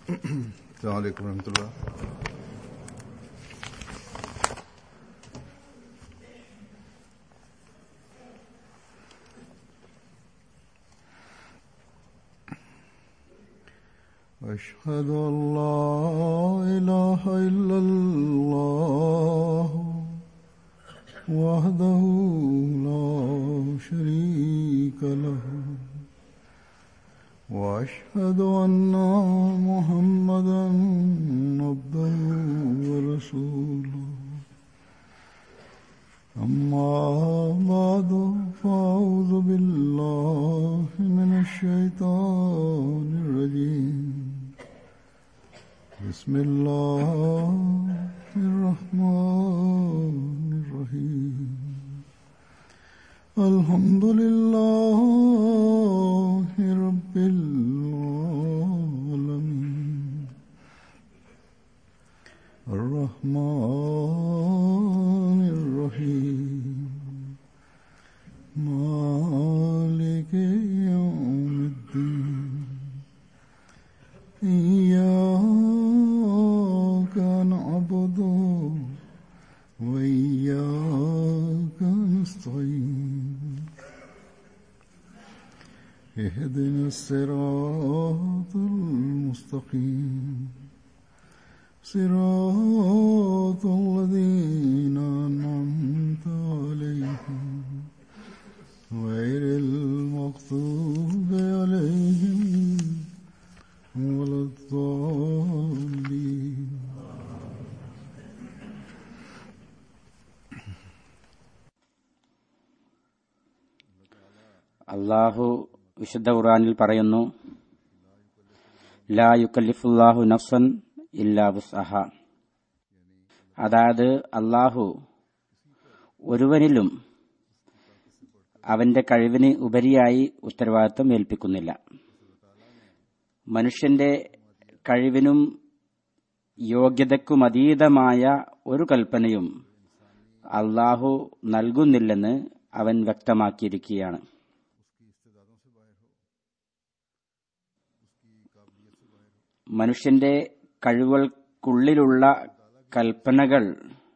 السلام عليكم ورحمة الله أشهد أن لا إله إلا الله وحده لا شريك له واشهد ان محمدا عبده ورسوله اما بعد فاعوذ بالله من الشيطان الرجيم بسم الله الرحمن الرحيم الحمد لله رب العالمين الرحمن الرحيم مالك يوم الدين إياك نعبد وإياك نستعين اهدنا الصراط المستقيم صراط الذين أنعمت عليهم غير المغضوب عليهم ولا الضالين അള്ളാഹു വിശുദ്ധ ഖുർആനിൽ പറയുന്നു ലാ യുക്കല്ലിഫുല്ലാഹു നഫ്സൻ ഇല്ലാ വുസ്അഹ അതായത് അള്ളാഹു ഒരുവനിലും അവന്റെ കഴിവിന് ഉപരിയായി ഉത്തരവാദിത്വം ഏൽപ്പിക്കുന്നില്ല മനുഷ്യന്റെ കഴിവിനും യോഗ്യതക്കുമതീതമായ ഒരു കൽപ്പനയും അള്ളാഹു നൽകുന്നില്ലെന്ന് അവൻ വ്യക്തമാക്കിയിരിക്കുകയാണ് മനുഷ്യന്റെ കഴിവുകൾക്കുള്ളിലുള്ള കൽപ്പനകൾ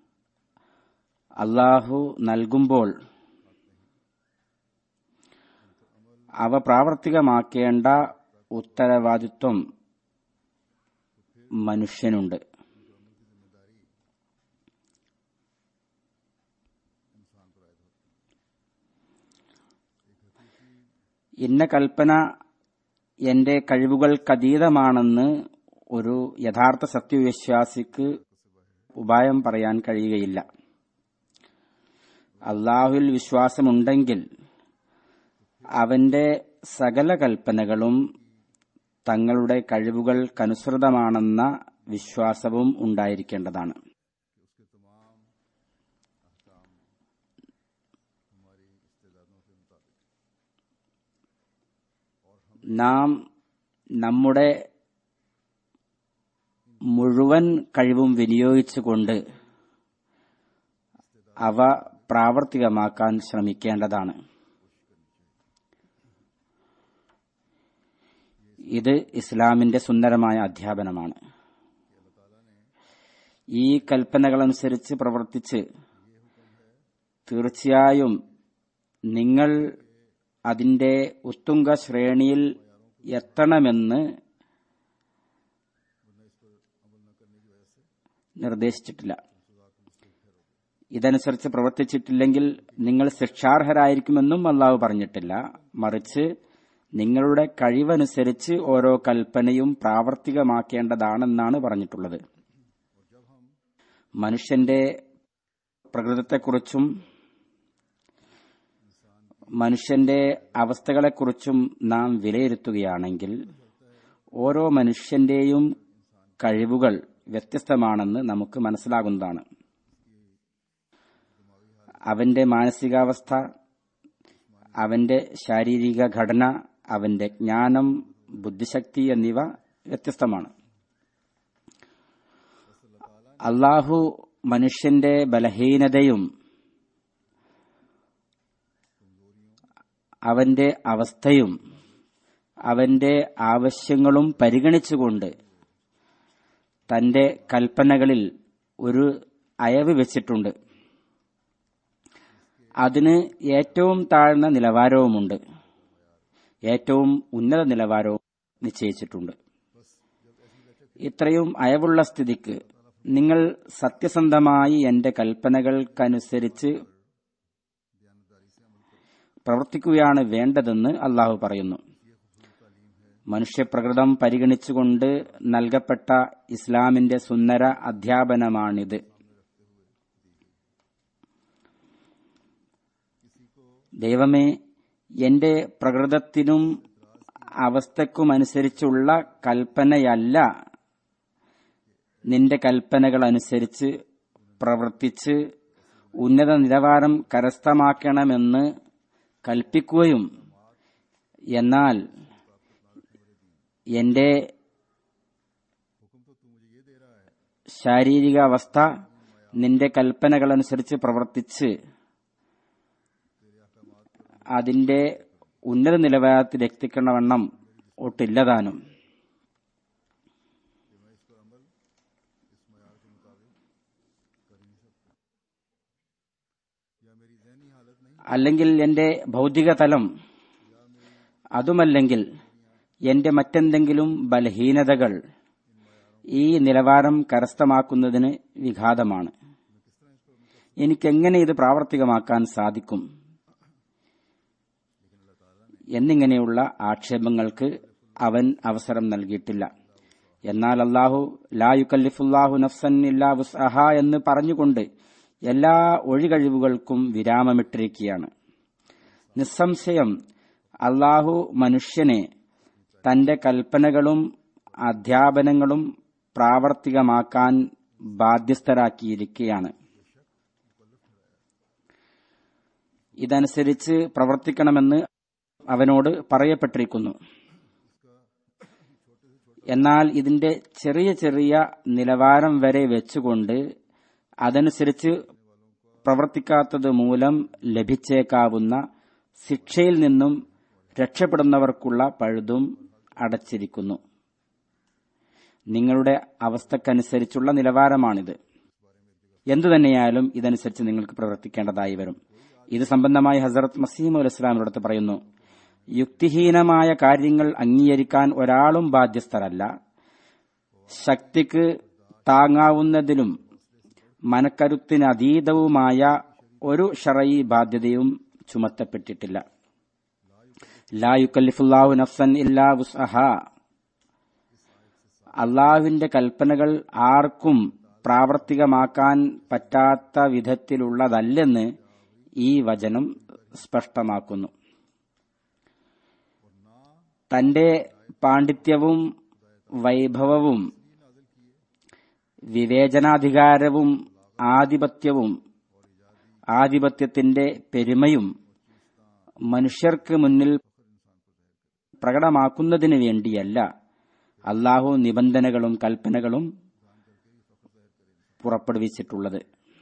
അള്ളാഹു നൽകുമ്പോൾ അവ പ്രാവർത്തികമാക്കേണ്ട ഉത്തരവാദിത്വം മനുഷ്യനുണ്ട് ഇന്ന കൽപ്പന എന്റെ കഴിവുകൾക്കതീതമാണെന്ന് ഒരു യഥാർത്ഥ സത്യവിശ്വാസിക്ക് ഉപായം പറയാൻ കഴിയുകയില്ല അള്ളാഹുവിൽ വിശ്വാസമുണ്ടെങ്കിൽ അവന്റെ സകല കൽപ്പനകളും തങ്ങളുടെ കഴിവുകൾക്കനുസൃതമാണെന്ന വിശ്വാസവും ഉണ്ടായിരിക്കേണ്ടതാണ് നാം നമ്മുടെ മുഴുവൻ കഴിവും വിനിയോഗിച്ചുകൊണ്ട് അവ പ്രാവർത്തികമാക്കാൻ ശ്രമിക്കേണ്ടതാണ് ഇത് ഇസ്ലാമിന്റെ സുന്ദരമായ അധ്യാപനമാണ് ഈ കൽപ്പനകളനുസരിച്ച് പ്രവർത്തിച്ച് തീർച്ചയായും നിങ്ങൾ അതിന്റെ ഉത്തുംഗ ശ്രേണിയിൽ എത്തണമെന്ന് നിർദ്ദേശിച്ചിട്ടില്ല ഇതനുസരിച്ച് പ്രവർത്തിച്ചിട്ടില്ലെങ്കിൽ നിങ്ങൾ ശിക്ഷാർഹരായിരിക്കുമെന്നും അള്ളാഹു പറഞ്ഞിട്ടില്ല മറിച്ച് നിങ്ങളുടെ കഴിവനുസരിച്ച് ഓരോ കൽപ്പനയും പ്രാവർത്തികമാക്കേണ്ടതാണെന്നാണ് പറഞ്ഞിട്ടുള്ളത് മനുഷ്യന്റെ പ്രകൃതത്തെക്കുറിച്ചും മനുഷ്യന്റെ അവസ്ഥകളെക്കുറിച്ചും നാം വിലയിരുത്തുകയാണെങ്കിൽ ഓരോ മനുഷ്യന്റെയും കഴിവുകൾ വ്യത്യസ്തമാണെന്ന് നമുക്ക് മനസ്സിലാകുന്നതാണ് അവന്റെ മാനസികാവസ്ഥ അവന്റെ ശാരീരിക ഘടന അവന്റെ ജ്ഞാനം ബുദ്ധിശക്തി എന്നിവ വ്യത്യസ്തമാണ് അള്ളാഹു മനുഷ്യന്റെ ബലഹീനതയും അവന്റെ അവസ്ഥയും അവന്റെ ആവശ്യങ്ങളും പരിഗണിച്ചുകൊണ്ട് തന്റെ കൽപ്പനകളിൽ ഒരു അയവ് വെച്ചിട്ടുണ്ട് അതിന് ഏറ്റവും താഴ്ന്ന നിലവാരവുമുണ്ട് ഏറ്റവും ഉന്നത നിലവാരവും നിശ്ചയിച്ചിട്ടുണ്ട് ഇത്രയും അയവുള്ള സ്ഥിതിക്ക് നിങ്ങൾ സത്യസന്ധമായി എന്റെ കൽപ്പനകൾക്കനുസരിച്ച് പ്രവർത്തിക്കുകയാണ് വേണ്ടതെന്ന് അള്ളാഹു പറയുന്നു മനുഷ്യപ്രകൃതം പരിഗണിച്ചുകൊണ്ട് നൽകപ്പെട്ട ഇസ്ലാമിന്റെ സുന്ദര അധ്യാപനമാണിത് ദൈവമേ എന്റെ പ്രകൃതത്തിനും അവസ്ഥക്കുമനുസരിച്ചുള്ള കൽപ്പനയല്ല നിന്റെ കൽപ്പനകൾ അനുസരിച്ച് പ്രവർത്തിച്ച് ഉന്നത നിലവാരം കരസ്ഥമാക്കണമെന്ന് കൽപ്പിക്കുകയും എന്നാൽ എന്റെ ശാരീരിക അവസ്ഥ നിന്റെ കൽപ്പനകളനുസരിച്ച് പ്രവർത്തിച്ച് അതിന്റെ ഉന്നത നിലവാരത്തിൽ എത്തിക്കണവണ്ണം ഒട്ടില്ലതാനും അല്ലെങ്കിൽ എന്റെ ഭൗതിക തലം അതുമല്ലെങ്കിൽ എന്റെ മറ്റെന്തെങ്കിലും ബലഹീനതകൾ ഈ നിലവാരം കരസ്ഥമാക്കുന്നതിന് വിഘാതമാണ് എനിക്കെങ്ങനെ ഇത് പ്രാവർത്തികമാക്കാൻ സാധിക്കും എന്നിങ്ങനെയുള്ള ആക്ഷേപങ്ങൾക്ക് അവൻ അവസരം നൽകിയിട്ടില്ല എന്നാൽ അള്ളാഹു ലാ യുക്കല്ലിഫുല്ലാഹു നഫ്സൻ ഇല്ലാ വുസ്അഹ എന്ന് പറഞ്ഞുകൊണ്ട് എല്ലാ ഒഴികഴിവുകൾക്കും വിരാമമിട്ടിരിക്കുകയാണ് നിസ്സംശയം അള്ളാഹു മനുഷ്യനെ തന്റെ കൽപ്പനകളും അധ്യാപനങ്ങളും പ്രാവർത്തികമാക്കാൻ ബാധ്യസ്ഥരാക്കിയിരിക്കുകയാണ് ഇതനുസരിച്ച് പ്രവർത്തിക്കണമെന്ന് അവനോട് പറയപ്പെട്ടിരിക്കുന്നു എന്നാൽ ഇതിന്റെ ചെറിയ ചെറിയ നിലവാരം വരെ വെച്ചുകൊണ്ട് അതനുസരിച്ച് പ്രവർത്തിക്കാത്തത് മൂലം ലഭിച്ചേക്കാവുന്ന ശിക്ഷയിൽ നിന്നും രക്ഷപ്പെടുന്നവർക്കുള്ള പഴുതും അടച്ചിരിക്കുന്നു നിങ്ങളുടെ അവസ്ഥക്കനുസരിച്ചുള്ള നിലവാരമാണിത് എന്തുതന്നെയായാലും ഇതനുസരിച്ച് നിങ്ങൾക്ക് പ്രവർത്തിക്കേണ്ടതായി വരും ഇത് സംബന്ധമായി ഹസരത് മസീമു അലൈഹിസ്ലാമിനടുത്ത് പറയുന്നു യുക്തിഹീനമായ കാര്യങ്ങൾ അംഗീകരിക്കാൻ ഒരാളും ബാധ്യസ്ഥരല്ല ശക്തിക്ക് താങ്ങാവുന്നതിലും മനക്കരുത്തിനതീതവുമായ ഒരു ഷറയി ബാധ്യതയും ചുമത്തപ്പെട്ടിട്ടില്ല ലാ യുക്കല്ലിഫുല്ലാഹു നഫ്സൻ ഇല്ലാ വുസ്അഹ അള്ളാഹുവിന്റെ കൽപ്പനകൾ ആർക്കും പ്രാവർത്തികമാക്കാൻ പറ്റാത്ത വിധത്തിലുള്ളതല്ലെന്ന് ഈ വചനം സ്പഷ്ടമാക്കുന്നു തന്റെ പാണ്ഡിത്യവും വൈഭവവും വിവേചനാധികാരവും ആധിപത്യവും ആധിപത്യത്തിന്റെ പെരുമയും മനുഷ്യർക്ക് മുന്നിൽ പ്രകടമാക്കുന്നതിന് വേണ്ടിയല്ല അള്ളാഹു നിബന്ധനകളും കൽപ്പനകളും പുറപ്പെടുവിച്ചിട്ടുള്ളത്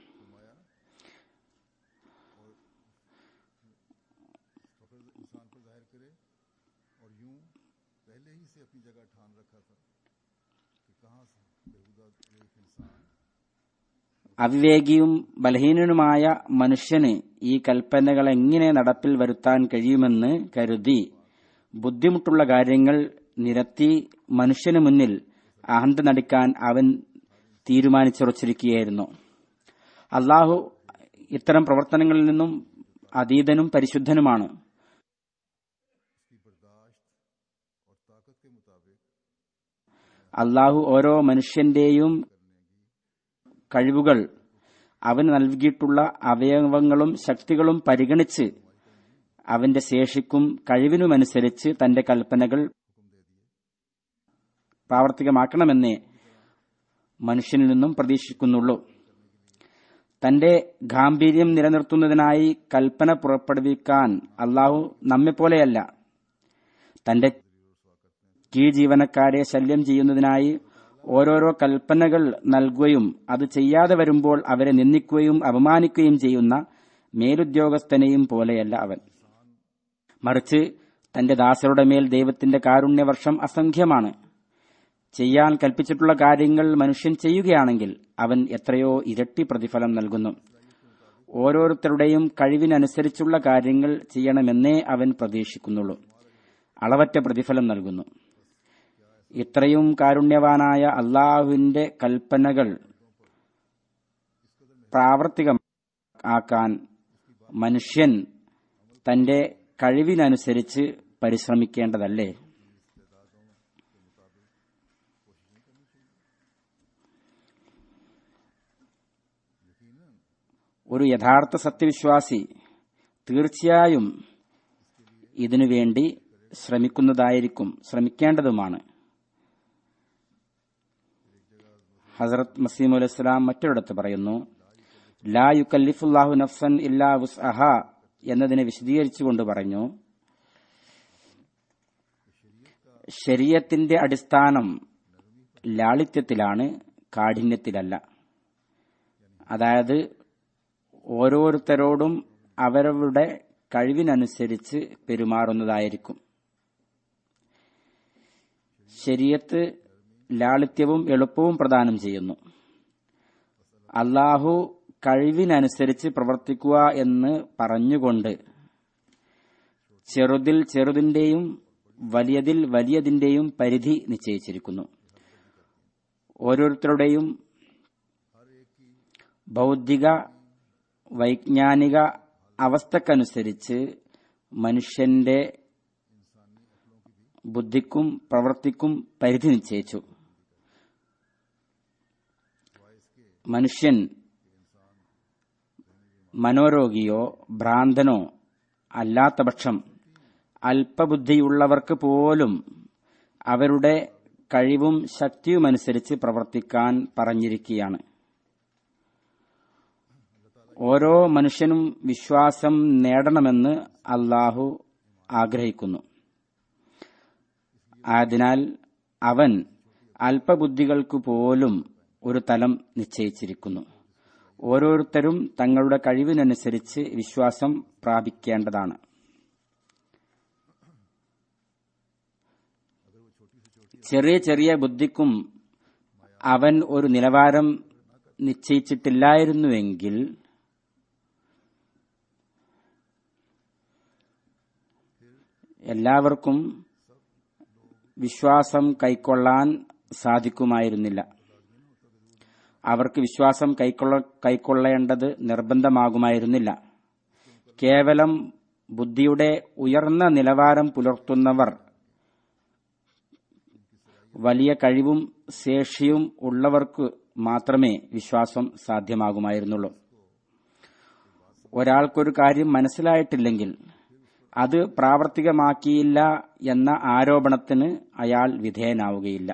അവിവേകിയും ബലഹീനനുമായ മനുഷ്യന് ഈ കൽപ്പനകൾ എങ്ങനെ നടപ്പിൽ വരുത്താൻ കഴിയുമെന്ന് കരുതി ബുദ്ധിമുട്ടുള്ള കാര്യങ്ങൾ നിരത്തി മനുഷ്യന് മുന്നിൽ അഹന്ത നടിക്കാൻ അവൻ തീരുമാനിച്ചുറച്ചിരിക്കുകയായിരുന്നു അള്ളാഹു ഇത്തരം പ്രവർത്തനങ്ങളിൽ നിന്നും അതീതനും പരിശുദ്ധനുമാണ് അള്ളാഹു ഓരോ മനുഷ്യന്റെയും കഴിവുകൾ അവന് നൽകിയിട്ടുള്ള അവയവങ്ങളും ശക്തികളും പരിഗണിച്ച് അവന്റെ ശേഷിക്കും കഴിവിനുമനുസരിച്ച് തന്റെ കൽപ്പനകൾ പ്രാവർത്തികമാക്കണമെന്നേ മനുഷ്യനിൽ നിന്നും പ്രതീക്ഷിക്കുന്നുള്ളൂ തന്റെ ഗാംഭീര്യം നിലനിർത്തുന്നതിനായി കൽപ്പന പുറപ്പെടുവിക്കാൻ അള്ളാഹു നമ്മെപ്പോലെയല്ല തന്റെ കീഴ് ജീവനക്കാരെ ശല്യം ചെയ്യുന്നതിനായി ഓരോരോ കൽപ്പനകൾ നൽകുകയും അത് ചെയ്യാതെ വരുമ്പോൾ അവരെ നിന്ദിക്കുകയും അപമാനിക്കുകയും ചെയ്യുന്ന മേലുദ്യോഗസ്ഥനെയും പോലെയല്ല അവൻ മറിച്ച് തന്റെ ദാസരുടെ മേൽ ദൈവത്തിന്റെ കാരുണ്യവർഷം അസംഖ്യമാണ് ചെയ്യാൻ കൽപ്പിച്ചിട്ടുള്ള കാര്യങ്ങൾ മനുഷ്യൻ ചെയ്യുകയാണെങ്കിൽ അവൻ എത്രയോ ഇരട്ടി പ്രതിഫലം നൽകുന്നു ഓരോരുത്തരുടെയും കഴിവിനനുസരിച്ചുള്ള കാര്യങ്ങൾ ചെയ്യണമെന്നേ അവൻ പ്രതീക്ഷിക്കുന്നുള്ളൂ അളവറ്റ പ്രതിഫലം നൽകുന്നു ഇത്രയും കാരുണ്യവാനായ അള്ളാഹുവിന്റെ കൽപ്പനകൾ പ്രാവർത്തികമാക്കാൻ മനുഷ്യൻ തന്റെ കഴിവിനനുസരിച്ച് പരിശ്രമിക്കേണ്ടതല്ലേ ഒരു യഥാർത്ഥ സത്യവിശ്വാസി തീർച്ചയായും ഇതിനുവേണ്ടി ശ്രമിക്കുന്നതായിരിക്കും ശ്രമിക്കേണ്ടതുമാണ് ഹസരത് മസീം അലൈഹിസ്ലാം മറ്റൊരിടത്ത് പറയുന്നു ലാ യുക്കല്ലിഫുല്ലാഹു നഫ്സൻ ഇല്ലാ വുസ്അഹ എന്നതിനെ വിശദീകരിച്ചുകൊണ്ട് പറഞ്ഞു ശരീരത്തിന്റെ അടിസ്ഥാനം ലാളിത്യത്തിലാണ് കാഠിന്യത്തിലല്ല അതായത് ഓരോരുത്തരോടും അവരവരുടെ കഴിവിനനുസരിച്ച് പെരുമാറുന്നതായിരിക്കും ശരീരത്ത് ലാളിത്യവും എളുപ്പവും പ്രദാനം ചെയ്യുന്നു അള്ളാഹു കഴിവിനനുസരിച്ച് പ്രവർത്തിക്കുക എന്ന് പറഞ്ഞുകൊണ്ട് ചെറുതിൽ ചെറുതിന്റെയും വലിയതിൽ വലിയതിന്റെയും പരിധി നിശ്ചയിച്ചിരിക്കുന്നു ഓരോരുത്തരുടെയും ബൗദ്ധിക വൈജ്ഞാനിക അവസ്ഥക്കനുസരിച്ച് മനുഷ്യന്റെ ബുദ്ധിക്കും പ്രവൃത്തിക്കും പരിധി നിശ്ചയിച്ചു മനുഷ്യൻ മനോരോഗിയോ ഭ്രാന്തനോ അല്ലാത്ത പക്ഷം അല്പബുദ്ധിയുള്ളവർക്ക് പോലും അവരുടെ കഴിവും ശക്തിയുമനുസരിച്ച് പ്രവർത്തിക്കാൻ പറഞ്ഞിരിക്കുകയാണ് ഓരോ മനുഷ്യനും വിശ്വാസം നേടണമെന്ന് അള്ളാഹു ആഗ്രഹിക്കുന്നു അതിനാൽ അവൻ അല്പബുദ്ധികൾക്ക് പോലും ഒരു തലം നിശ്ചയിച്ചിരിക്കുന്നു ഓരോരുത്തരും തങ്ങളുടെ കഴിവിനനുസരിച്ച് വിശ്വാസം പ്രാപിക്കേണ്ടതാണ് ചെറിയ ചെറിയ ബുദ്ധിക്കും അവൻ ഒരു നിലവാരം നിശ്ചയിച്ചിട്ടില്ലായിരുന്നുവെങ്കിൽ എല്ലാവർക്കും വിശ്വാസം കൈക്കൊള്ളാൻ സാധിക്കുമായിരുന്നില്ല അവർക്ക് വിശ്വാസം കൈക്കൊള്ള കൈക്കൊള്ളേണ്ടത് നിർബന്ധമാകുമായിരുന്നില്ല കേവലം ബുദ്ധിയുടെ ഉയർന്ന നിലവാരം പുലർത്തുന്നവർ വലിയ കഴിവും ശേഷിയും ഉള്ളവർക്ക് മാത്രമേ വിശ്വാസം സാധ്യമാകുമായിരുന്നുള്ളൂ ഒരാൾക്കൊരു കാര്യം മനസ്സിലായിട്ടില്ലെങ്കിൽ അത് പ്രാവർത്തികമാക്കിയില്ല എന്ന ആരോപണത്തിന് അയാൾ വിധേയനാവുകയില്ല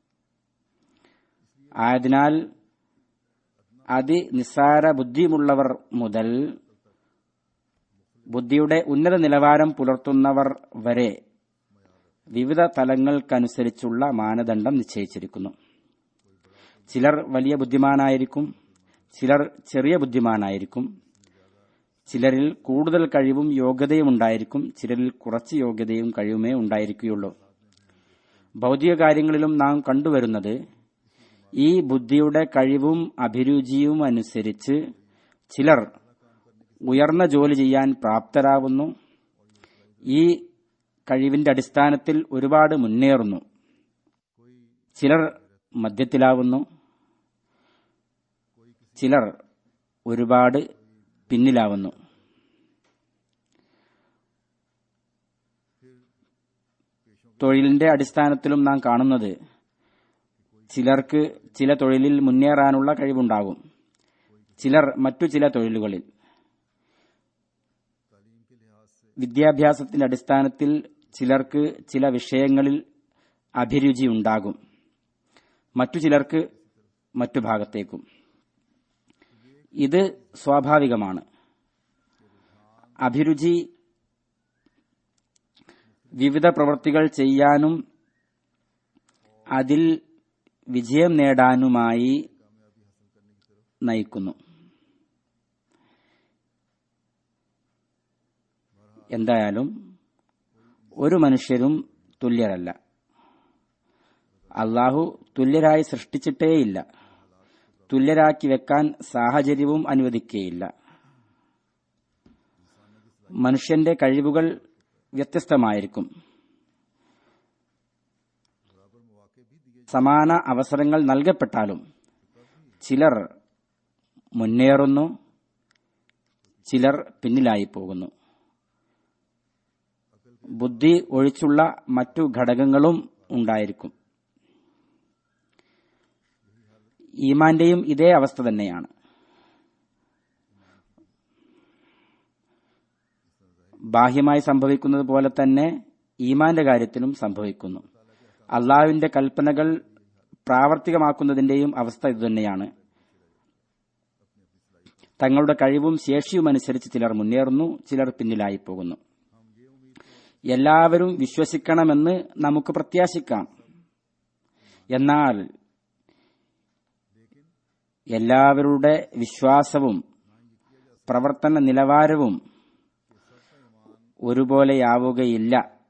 ആയതിനാൽ അതിനിസ്സാര ബുദ്ധിയുമുള്ളവർ മുതൽ ബുദ്ധിയുടെ ഉന്നത നിലവാരം പുലർത്തുന്നവർ വരെ വിവിധ തലങ്ങൾക്കനുസരിച്ചുള്ള മാനദണ്ഡം നിശ്ചയിച്ചിരിക്കുന്നു ചിലർ വലിയ ബുദ്ധിമാനായിരിക്കും ചിലർ ചെറിയ ബുദ്ധിമാനായിരിക്കും ചിലരിൽ കൂടുതൽ കഴിവും യോഗ്യതയും ഉണ്ടായിരിക്കും ചിലരിൽ കുറച്ച് യോഗ്യതയും കഴിവുമേ ഉണ്ടായിരിക്കുകയുള്ളൂ ഭൗതിക കാര്യങ്ങളിലും നാം കണ്ടുവരുന്നത് ഈ ബുദ്ധിയുടെ കഴിവും അഭിരുചിയും അനുസരിച്ച് ചിലർ ഉയർന്ന ജോലി ചെയ്യാൻ പ്രാപ്തരാകുന്നു ഈ കഴിവിന്റെ അടിസ്ഥാനത്തിൽ ഒരുപാട് മുന്നേറുന്നു ചിലർ മധ്യത്തിലാവുന്നു ചിലർ ഒരുപാട് പിന്നിലാവുന്നു തൊഴിലിന്റെ അടിസ്ഥാനത്തിലും നാം കാണുന്നത് ചിലർക്ക് ചില തൊഴിലിൽ മുന്നേറാനുള്ള കഴിവുണ്ടാകും ചിലർ മറ്റു ചില തൊഴിലുകളിൽ വിദ്യാഭ്യാസത്തിന്റെ അടിസ്ഥാനത്തിൽ ചിലർക്ക് ചില വിഷയങ്ങളിൽ അഭിരുചി ഉണ്ടാകും മറ്റു ചിലർക്ക് മറ്റു ഭാഗത്തേക്കും ഇത് സ്വാഭാവികമാണ് അഭിരുചി വിവിധ പ്രവൃത്തികൾ ചെയ്യാനും അതിൽ വിജയം നേടാനുമായി നയിക്കുന്നു എന്തായാലും ഒരു മനുഷ്യരും തുല്യരല്ല അള്ളാഹു തുല്യരായി സൃഷ്ടിച്ചിട്ടേയില്ല തുല്യരാക്കി വെക്കാൻ സാഹചര്യവും അനുവദിക്കുകയില്ല മനുഷ്യന്റെ കഴിവുകൾ വ്യത്യസ്തമായിരിക്കും സമാന അവസരങ്ങൾ നൽകപ്പെട്ടാലും ചിലർ മുന്നേറുന്നു ചിലർ പിന്നിലായി പോകുന്നു ബുദ്ധി ഒഴിച്ചുള്ള മറ്റു ഘടകങ്ങളും ഉണ്ടായിരിക്കും ഈമാന്റെയും ഇതേ അവസ്ഥ തന്നെയാണ് ബാഹ്യമായി സംഭവിക്കുന്നത് പോലെ തന്നെ ഈമാന്റെ കാര്യത്തിലും സംഭവിക്കുന്നു അള്ളാഹുവിന്റെ കൽപ്പനകൾ പ്രാവർത്തികമാക്കുന്നതിന്റെയും അവസ്ഥ ഇതുതന്നെയാണ് തങ്ങളുടെ കഴിവും ശേഷിയും അനുസരിച്ച് ചിലർ മുന്നേറുന്നു ചിലർ പിന്നിലായി പോകുന്നു എല്ലാവരും വിശ്വസിക്കണമെന്ന് നമുക്ക് പ്രത്യാശിക്കാം എന്നാൽ എല്ലാവരുടെ വിശ്വാസവും പ്രവർത്തന നിലവാരവും ഒരുപോലെയാവുകയില്ല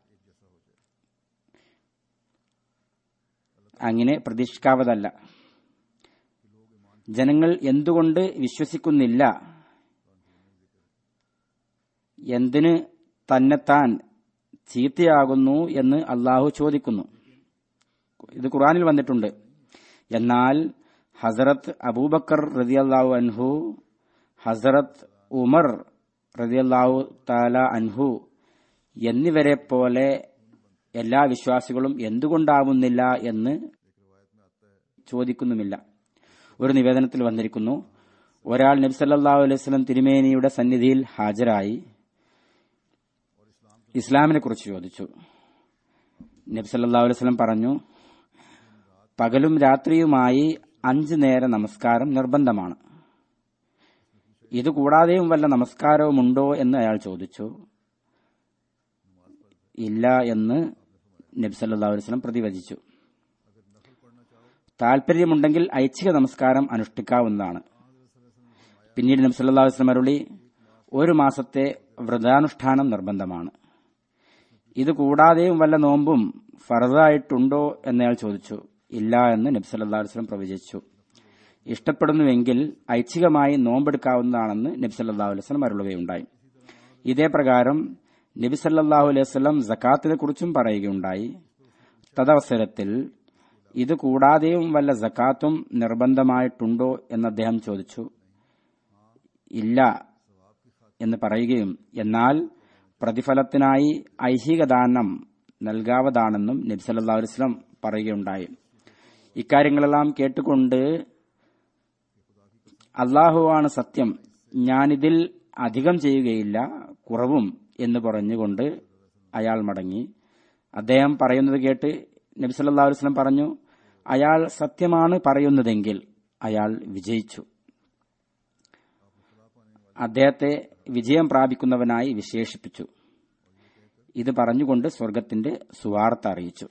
അങ്ങനെ പ്രതീക്ഷിക്കാവതല്ല ജനങ്ങൾ എന്തുകൊണ്ട് വിശ്വസിക്കുന്നില്ല എന്തിന് തന്നെത്താൻ ചീത്തയാകുന്നു എന്ന് അള്ളാഹു ചോദിക്കുന്നു ഇത് ഖുറാനിൽ വന്നിട്ടുണ്ട് എന്നാൽ ഹസരത്ത് അബൂബക്കർ റതിയല്ലാഹു അൻഹു ഹസരത്ത് ഉമർ റതിയല്ലാഹു താല അൻഹു എന്നിവരെ പോലെ എല്ലാ വിശ്വാസികളും എന്തുകൊണ്ടാവുന്നില്ല എന്ന് ചോദിക്കുന്നുമില്ല ഒരു നിവേദനത്തിൽ വന്നിരിക്കുന്നു ഒരാൾ നബ്സല്ലാഹു അലൈഹി സ്വലം തിരുമേനിയുടെ സന്നിധിയിൽ ഹാജരായി ഇസ്ലാമിനെ കുറിച്ച് ചോദിച്ചു നബ്സല്ലാ അലൈഹി സ്വലം പറഞ്ഞു പകലും രാത്രിയുമായി അഞ്ച് നേര നമസ്കാരം നിർബന്ധമാണ് ഇത് കൂടാതെയും വല്ല നമസ്കാരവുമുണ്ടോ എന്ന് അയാൾ ചോദിച്ചു ഇല്ല എന്ന് നബ്സല്ലാ അലൈഹി സ്വലം പ്രതിവചിച്ചു താൽപര്യമുണ്ടെങ്കിൽ ഐച്ഛിക നമസ്കാരം അനുഷ്ഠിക്കാവുന്നതാണ് പിന്നീട് നബ്സല്ലാ അലൈഹി സ്വലം അരുളി ഒരു മാസത്തെ വ്രതാനുഷ്ഠാനം നിർബന്ധമാണ് ഇത് കൂടാതെയും വല്ല നോമ്പും ഫറദായിട്ടുണ്ടോ എന്നയാൾ ചോദിച്ചു ഇല്ല എന്ന് നബ്സല്ലാ വസ്ലം പ്രവചിച്ചു ഇഷ്ടപ്പെടുന്നുവെങ്കിൽ ഐച്ഛികമായി നോമ്പെടുക്കാവുന്നതാണെന്ന് നബ്സല്ലാ വസ്ലം അരുളുകയുണ്ടായി ഇതേ പ്രകാരം നബി സല്ലാഹു അലൈഹി വസ്ലം ജക്കാത്തിനെ കുറിച്ചും പറയുകയുണ്ടായി തദവസരത്തിൽ ഇത് കൂടാതെയും വല്ല ജക്കാത്തും നിർബന്ധമായിട്ടുണ്ടോ എന്ന് അദ്ദേഹം ചോദിച്ചു ഇല്ല എന്ന് പറയുകയും എന്നാൽ പ്രതിഫലത്തിനായി ഐഹിക ദാനം നൽകാവതാണെന്നും നബി സല്ലാ വസ്ലം പറയുകയുണ്ടായി ഇക്കാര്യങ്ങളെല്ലാം കേട്ടുകൊണ്ട് അള്ളാഹുവാണ് സത്യം ഞാനിതിൽ അധികം ചെയ്യുകയില്ല കുറവും എന്ന് പറഞ്ഞുകൊണ്ട് അയാൾ മടങ്ങി അദ്ദേഹം പറയുന്നത് കേട്ട് നബി സല്ലാ വസ്ലം പറഞ്ഞു അയാൾ സത്യമാണ് പറയുന്നതെങ്കിൽ അയാൾ വിജയിച്ചു അദ്ദേഹത്തെ വിജയം പ്രാപിക്കുന്നവനായി വിശേഷിപ്പിച്ചു ഇത് പറഞ്ഞുകൊണ്ട് സ്വർഗത്തിന്റെ സുവാർത്ത അറിയിച്ചു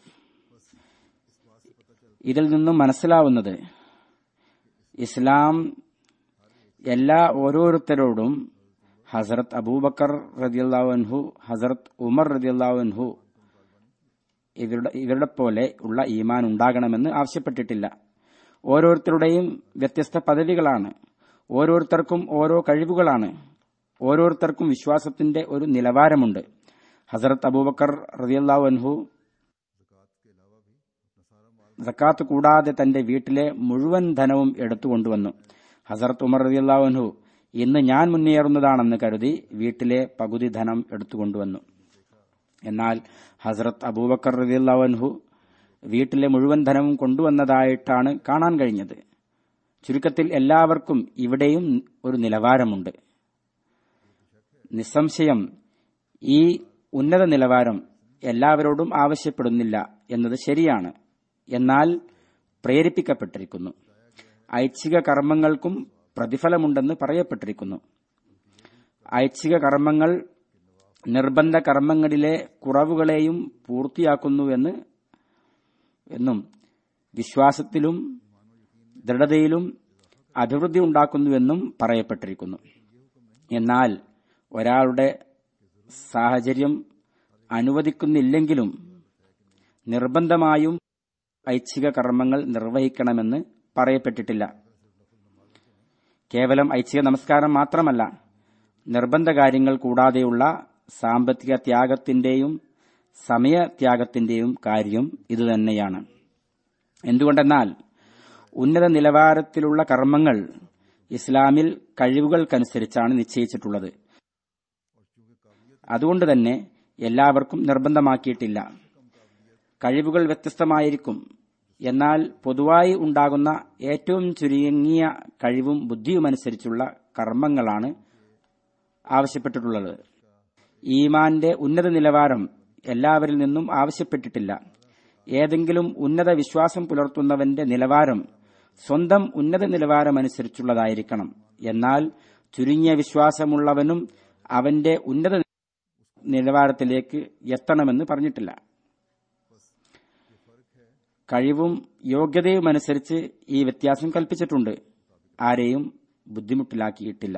ഇതിൽ നിന്നും മനസ്സിലാവുന്നത് ഇസ്ലാം എല്ലാ ഓരോരുത്തരോടും ഹസരത്ത് അബൂബക്കർ റതിയല്ലാഹു അൻഹു ഹസരത്ത് ഉമർ റതിയല്ലാഹു അൻഹു ഇവരുടെ ഇവരുടെ പോലെ ഉള്ള ഈമാൻ ഉണ്ടാകണമെന്ന് ആവശ്യപ്പെട്ടിട്ടില്ല ഓരോരുത്തരുടെയും വ്യത്യസ്ത പദവികളാണ് ഓരോരുത്തർക്കും ഓരോ കഴിവുകളാണ് ഓരോരുത്തർക്കും വിശ്വാസത്തിന്റെ ഒരു നിലവാരമുണ്ട് ഹസരത്ത് അബൂബക്കർ റതിയല്ലാഹു അൻഹു സക്കാത്ത് കൂടാതെ തന്റെ വീട്ടിലെ മുഴുവൻ ധനവും എടുത്തുകൊണ്ടുവന്നു ഹസരത്ത് ഉമർ റതിയല്ലാഹു അൻഹു ഇന്ന് ഞാൻ മുന്നേറുന്നതാണെന്ന് കരുതി വീട്ടിലെ പകുതി ധനം എടുത്തുകൊണ്ടുവന്നു എന്നാൽ ഹസരത്ത് അബൂബക്കർ റതിയല്ലാഹു അൻഹു വീട്ടിലെ മുഴുവൻ ധനവും കൊണ്ടുവന്നതായിട്ടാണ് കാണാൻ കഴിഞ്ഞത് ചുരുക്കത്തിൽ എല്ലാവർക്കും ഇവിടെയും ഒരു നിലവാരമുണ്ട് നിസ്സംശയം ഈ ഉന്നത നിലവാരം എല്ലാവരോടും ആവശ്യപ്പെടുന്നില്ല എന്നത് ശരിയാണ് എന്നാൽ പ്രേരിപ്പിക്കപ്പെട്ടിരിക്കുന്നു ഐച്ഛിക കർമ്മങ്ങൾക്കും പ്രതിഫലമുണ്ടെന്ന് പറയപ്പെട്ടിരിക്കുന്നു ഐച്ഛിക കർമ്മങ്ങൾ നിർബന്ധ കർമ്മങ്ങളിലെ കുറവുകളെയും പൂർത്തിയാക്കുന്നുവെന്ന് എന്നും വിശ്വാസത്തിലും ദൃഢതയിലും അഭിവൃദ്ധി ഉണ്ടാക്കുന്നുവെന്നും പറയപ്പെട്ടിരിക്കുന്നു എന്നാൽ ഒരാളുടെ സാഹചര്യം അനുവദിക്കുന്നില്ലെങ്കിലും നിർബന്ധമായും ഐച്ഛിക കർമ്മങ്ങൾ നിർവഹിക്കണമെന്ന് പറയപ്പെട്ടിട്ടില്ല കേവലം ഐച്ഛിക നമസ്കാരം മാത്രമല്ല നിർബന്ധ കാര്യങ്ങൾ കൂടാതെയുള്ള സാമ്പത്തിക ത്യാഗത്തിന്റെയും സമയത്യാഗത്തിന്റെയും കാര്യം ഇതുതന്നെയാണ് എന്തുകൊണ്ടെന്നാൽ ഉന്നത നിലവാരത്തിലുള്ള കർമ്മങ്ങൾ ഇസ്ലാമിൽ കഴിവുകൾക്കനുസരിച്ചാണ് നിശ്ചയിച്ചിട്ടുള്ളത് അതുകൊണ്ട് തന്നെ എല്ലാവർക്കും നിർബന്ധമാക്കിയിട്ടില്ല കഴിവുകൾ വ്യത്യസ്തമായിരിക്കും എന്നാൽ പൊതുവായി ഉണ്ടാകുന്ന ഏറ്റവും ചുരുങ്ങിയ കഴിവും ബുദ്ധിയുമനുസരിച്ചുള്ള കർമ്മങ്ങളാണ് ആവശ്യപ്പെട്ടിട്ടുള്ളത് ഈമാന്റെ ഉന്നത നിലവാരം എല്ലാവരിൽ നിന്നും ആവശ്യപ്പെട്ടിട്ടില്ല ഏതെങ്കിലും ഉന്നത വിശ്വാസം പുലർത്തുന്നവന്റെ നിലവാരം സ്വന്തം ഉന്നത നിലവാരമനുസരിച്ചുള്ളതായിരിക്കണം എന്നാൽ ചുരുങ്ങിയ വിശ്വാസമുള്ളവനും അവന്റെ ഉന്നത നിലവാരത്തിലേക്ക് എത്തണമെന്ന് പറഞ്ഞിട്ടില്ല കഴിവും യോഗ്യതയുമനുസരിച്ച് ഈ വ്യത്യാസം കൽപ്പിച്ചിട്ടുണ്ട് ആരെയും ബുദ്ധിമുട്ടിലാക്കിയിട്ടില്ല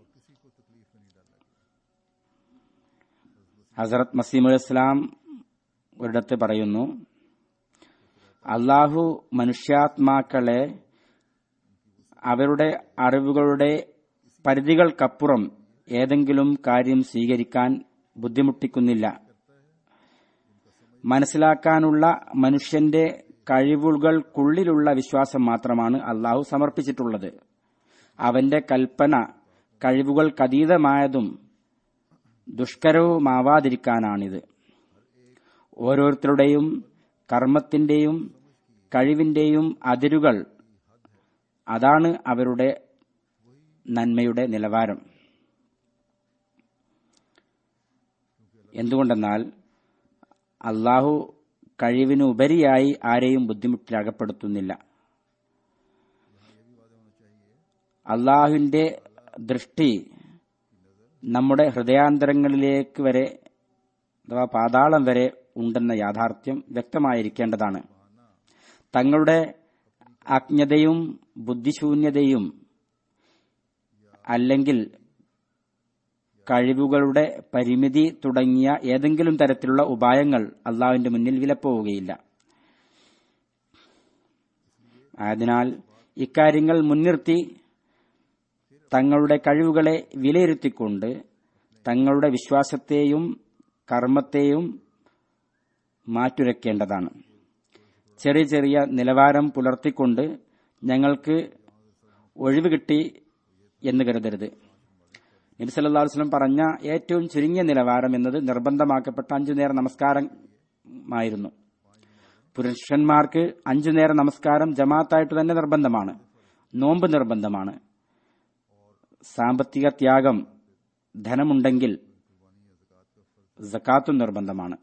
ഹസരത് മസീമുൽ ഇസ്ലാം ഒരിടത്ത് പറയുന്നു അള്ളാഹു മനുഷ്യാത്മാക്കളെ അവരുടെ അറിവുകളുടെ പരിധികൾക്കപ്പുറം ഏതെങ്കിലും കാര്യം സ്വീകരിക്കാൻ ബുദ്ധിമുട്ടിക്കുന്നില്ല മനസ്സിലാക്കാനുള്ള മനുഷ്യന്റെ കഴിവുകൾക്കുള്ളിലുള്ള വിശ്വാസം മാത്രമാണ് അള്ളാഹു സമർപ്പിച്ചിട്ടുള്ളത് അവന്റെ കൽപ്പന കഴിവുകൾക്കതീതമായതും ദുഷ്കരവുമാവാതിരിക്കാനാണിത് ഓരോരുത്തരുടെയും കർമ്മത്തിന്റെയും കഴിവിന്റെയും അതിരുകൾ അതാണ് അവരുടെ നന്മയുടെ നിലവാരം എന്തുകൊണ്ടെന്നാൽ അള്ളാഹു കഴിവിന് ഉപരിയായി ആരെയും ബുദ്ധിമുട്ടിലകപ്പെടുത്തുന്നില്ല അള്ളാഹുവിന്റെ ദൃഷ്ടി നമ്മുടെ ഹൃദയാന്തരങ്ങളിലേക്ക് വരെ അഥവാ പാതാളം വരെ ഉണ്ടെന്ന യാഥാർത്ഥ്യം വ്യക്തമായിരിക്കേണ്ടതാണ് തങ്ങളുടെ അജ്ഞതയും ബുദ്ധിശൂന്യതയും അല്ലെങ്കിൽ കഴിവുകളുടെ പരിമിതി തുടങ്ങിയ ഏതെങ്കിലും തരത്തിലുള്ള ഉപായങ്ങൾ അള്ളാഹുവിന്റെ മുന്നിൽ വിലപ്പോവുകയില്ല ആയതിനാൽ ഇക്കാര്യങ്ങൾ മുൻനിർത്തി തങ്ങളുടെ കഴിവുകളെ വിലയിരുത്തിക്കൊണ്ട് തങ്ങളുടെ വിശ്വാസത്തെയും കർമ്മത്തെയും മാറ്റുരയ്ക്കേണ്ടതാണ് ചെറിയ ചെറിയ നിലവാരം പുലർത്തിക്കൊണ്ട് ഞങ്ങൾക്ക് ഒഴിവ് കിട്ടി എന്ന് കരുതരുത് നബി സല്ലാ വസ്ലം പറഞ്ഞ ഏറ്റവും ചുരുങ്ങിയ നിലവാരം എന്നത് നിർബന്ധമാക്കപ്പെട്ട അഞ്ചു നേര നമസ്കാരമായിരുന്നു പുരുഷന്മാർക്ക് അഞ്ചു നേര നമസ്കാരം ജമാഅത്തായിട്ട് തന്നെ നിർബന്ധമാണ് നോമ്പ് നിർബന്ധമാണ് സാമ്പത്തിക ത്യാഗം ധനമുണ്ടെങ്കിൽ ജക്കാത്തും നിർബന്ധമാണ്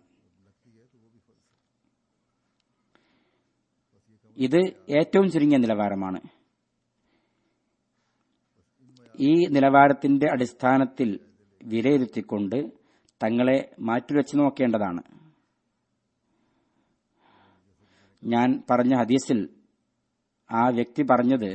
ഇത് ഏറ്റവും ചുരുങ്ങിയ നിലവാരമാണ് ഈ നിലവാരത്തിന്റെ അടിസ്ഥാനത്തിൽ വിലയിരുത്തിക്കൊണ്ട് തങ്ങളെ മാറ്റിവെച്ചു നോക്കേണ്ടതാണ് ഞാൻ പറഞ്ഞ ഹദീസിൽ ആ വ്യക്തി പറഞ്ഞത്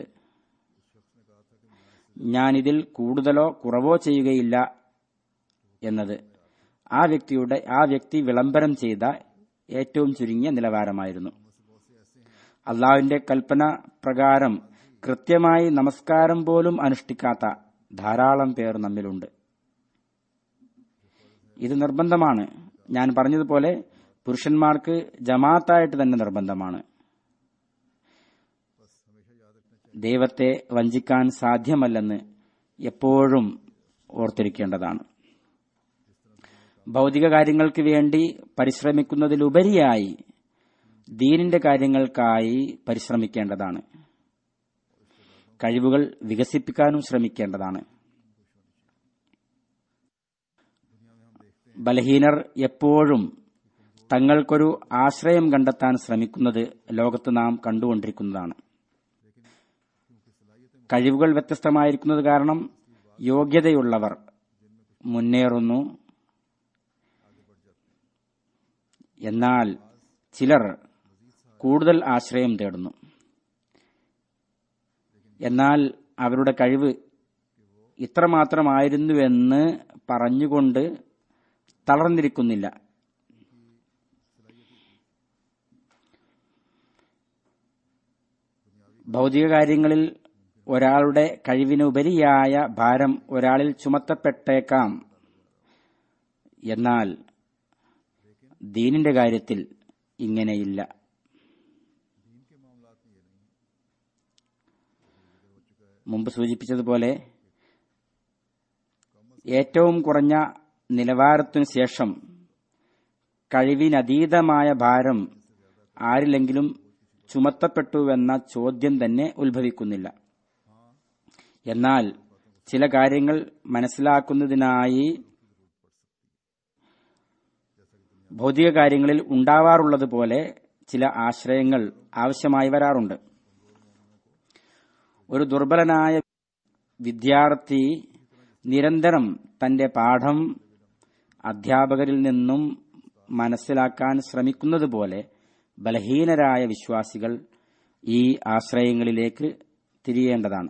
ഞാനിതിൽ കൂടുതലോ കുറവോ ചെയ്യുകയില്ല എന്നത് ആ വ്യക്തിയുടെ ആ വ്യക്തി വിളംബരം ചെയ്ത ഏറ്റവും ചുരുങ്ങിയ നിലവാരമായിരുന്നു അള്ളാഹുവിന്റെ കൽപ്പന പ്രകാരം കൃത്യമായി നമസ്കാരം പോലും അനുഷ്ഠിക്കാത്ത ധാരാളം പേർ നമ്മിലുണ്ട് ഇത് നിർബന്ധമാണ് ഞാൻ പറഞ്ഞതുപോലെ പുരുഷന്മാർക്ക് ജമാഅത്തായിട്ട് തന്നെ നിർബന്ധമാണ് ദൈവത്തെ വഞ്ചിക്കാൻ സാധ്യമല്ലെന്ന് എപ്പോഴും ഓർത്തിരിക്കേണ്ടതാണ് ഭൗതിക കാര്യങ്ങൾക്ക് വേണ്ടി പരിശ്രമിക്കുന്നതിലുപരിയായി ദീനിന്റെ കാര്യങ്ങൾക്കായി പരിശ്രമിക്കേണ്ടതാണ് കഴിവുകൾ വികസിപ്പിക്കാനും ശ്രമിക്കേണ്ടതാണ് ബലഹീനർ എപ്പോഴും തങ്ങൾക്കൊരു ആശ്രയം കണ്ടെത്താൻ ശ്രമിക്കുന്നത് ലോകത്ത് നാം കണ്ടുകൊണ്ടിരിക്കുന്നതാണ് കഴിവുകൾ വ്യത്യസ്തമായിരിക്കുന്നത് കാരണം യോഗ്യതയുള്ളവർ മുന്നേറുന്നു എന്നാൽ ചിലർ കൂടുതൽ ആശ്രയം തേടുന്നു എന്നാൽ അവരുടെ കഴിവ് ഇത്രമാത്രമായിരുന്നുവെന്ന് പറഞ്ഞുകൊണ്ട് തളർന്നിരിക്കുന്നില്ല ഭൗതിക കാര്യങ്ങളിൽ ഒരാളുടെ കഴിവിനുപരിയായ ഭാരം ഒരാളിൽ ചുമത്തപ്പെട്ടേക്കാം എന്നാൽ ദീനിന്റെ കാര്യത്തിൽ ഇങ്ങനെയില്ല മുമ്പ് സൂചിപ്പിച്ചതുപോലെ ഏറ്റവും കുറഞ്ഞ നിലവാരത്തിനു ശേഷം കഴിവിനതീതമായ ഭാരം ആരിലെങ്കിലും ചുമത്തപ്പെട്ടുവെന്ന ചോദ്യം തന്നെ ഉത്ഭവിക്കുന്നില്ല എന്നാൽ ചില കാര്യങ്ങൾ മനസ്സിലാക്കുന്നതിനായി ഭൗതിക കാര്യങ്ങളിൽ ഉണ്ടാവാറുള്ളതുപോലെ ചില ആശ്രയങ്ങൾ ആവശ്യമായി വരാറുണ്ട് ഒരു ദുർബലനായ വിദ്യാർത്ഥി നിരന്തരം തന്റെ പാഠം അധ്യാപകരിൽ നിന്നും മനസ്സിലാക്കാൻ ശ്രമിക്കുന്നതുപോലെ ബലഹീനരായ വിശ്വാസികൾ ഈ ആശ്രയങ്ങളിലേക്ക് തിരിയേണ്ടതാണ്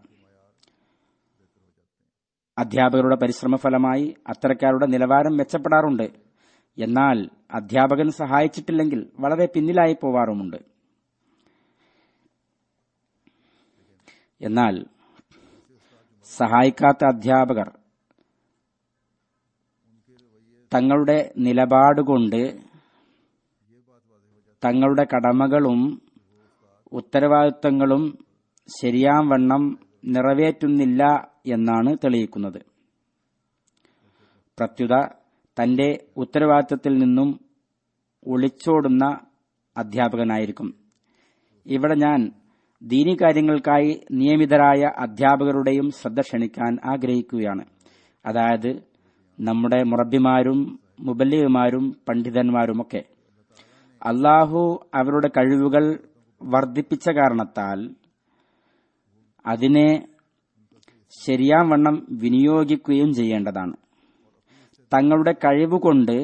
അധ്യാപകരുടെ പരിശ്രമഫലമായി അത്തരക്കാരുടെ നിലവാരം മെച്ചപ്പെടാറുണ്ട് എന്നാൽ അധ്യാപകൻ സഹായിച്ചിട്ടില്ലെങ്കിൽ വളരെ പിന്നിലായി പോവാറുമുണ്ട് എന്നാൽ സഹായിക്കാത്ത അധ്യാപകർ തങ്ങളുടെ നിലപാടുകൊണ്ട് തങ്ങളുടെ കടമകളും ഉത്തരവാദിത്തങ്ങളും ശരിയാം വണ്ണം നിറവേറ്റുന്നില്ല എന്നാണ് തെളിയിക്കുന്നത് പ്രത്യുത തന്റെ ഉത്തരവാദിത്തത്തിൽ നിന്നും ഒളിച്ചോടുന്ന അധ്യാപകനായിരിക്കും ഇവിടെ ഞാൻ ദീനി കാര്യങ്ങൾക്കായി നിയമിതരായ അധ്യാപകരുടെയും ശ്രദ്ധ ക്ഷണിക്കാൻ ആഗ്രഹിക്കുകയാണ് അതായത് നമ്മുടെ മുറബിമാരും മുബല്ലിമാരും പണ്ഡിതന്മാരുമൊക്കെ അള്ളാഹു അവരുടെ കഴിവുകൾ വർദ്ധിപ്പിച്ച കാരണത്താൽ അതിനെ ശരിയാം വണ്ണം വിനിയോഗിക്കുകയും ചെയ്യേണ്ടതാണ് തങ്ങളുടെ കഴിവുകൊണ്ട്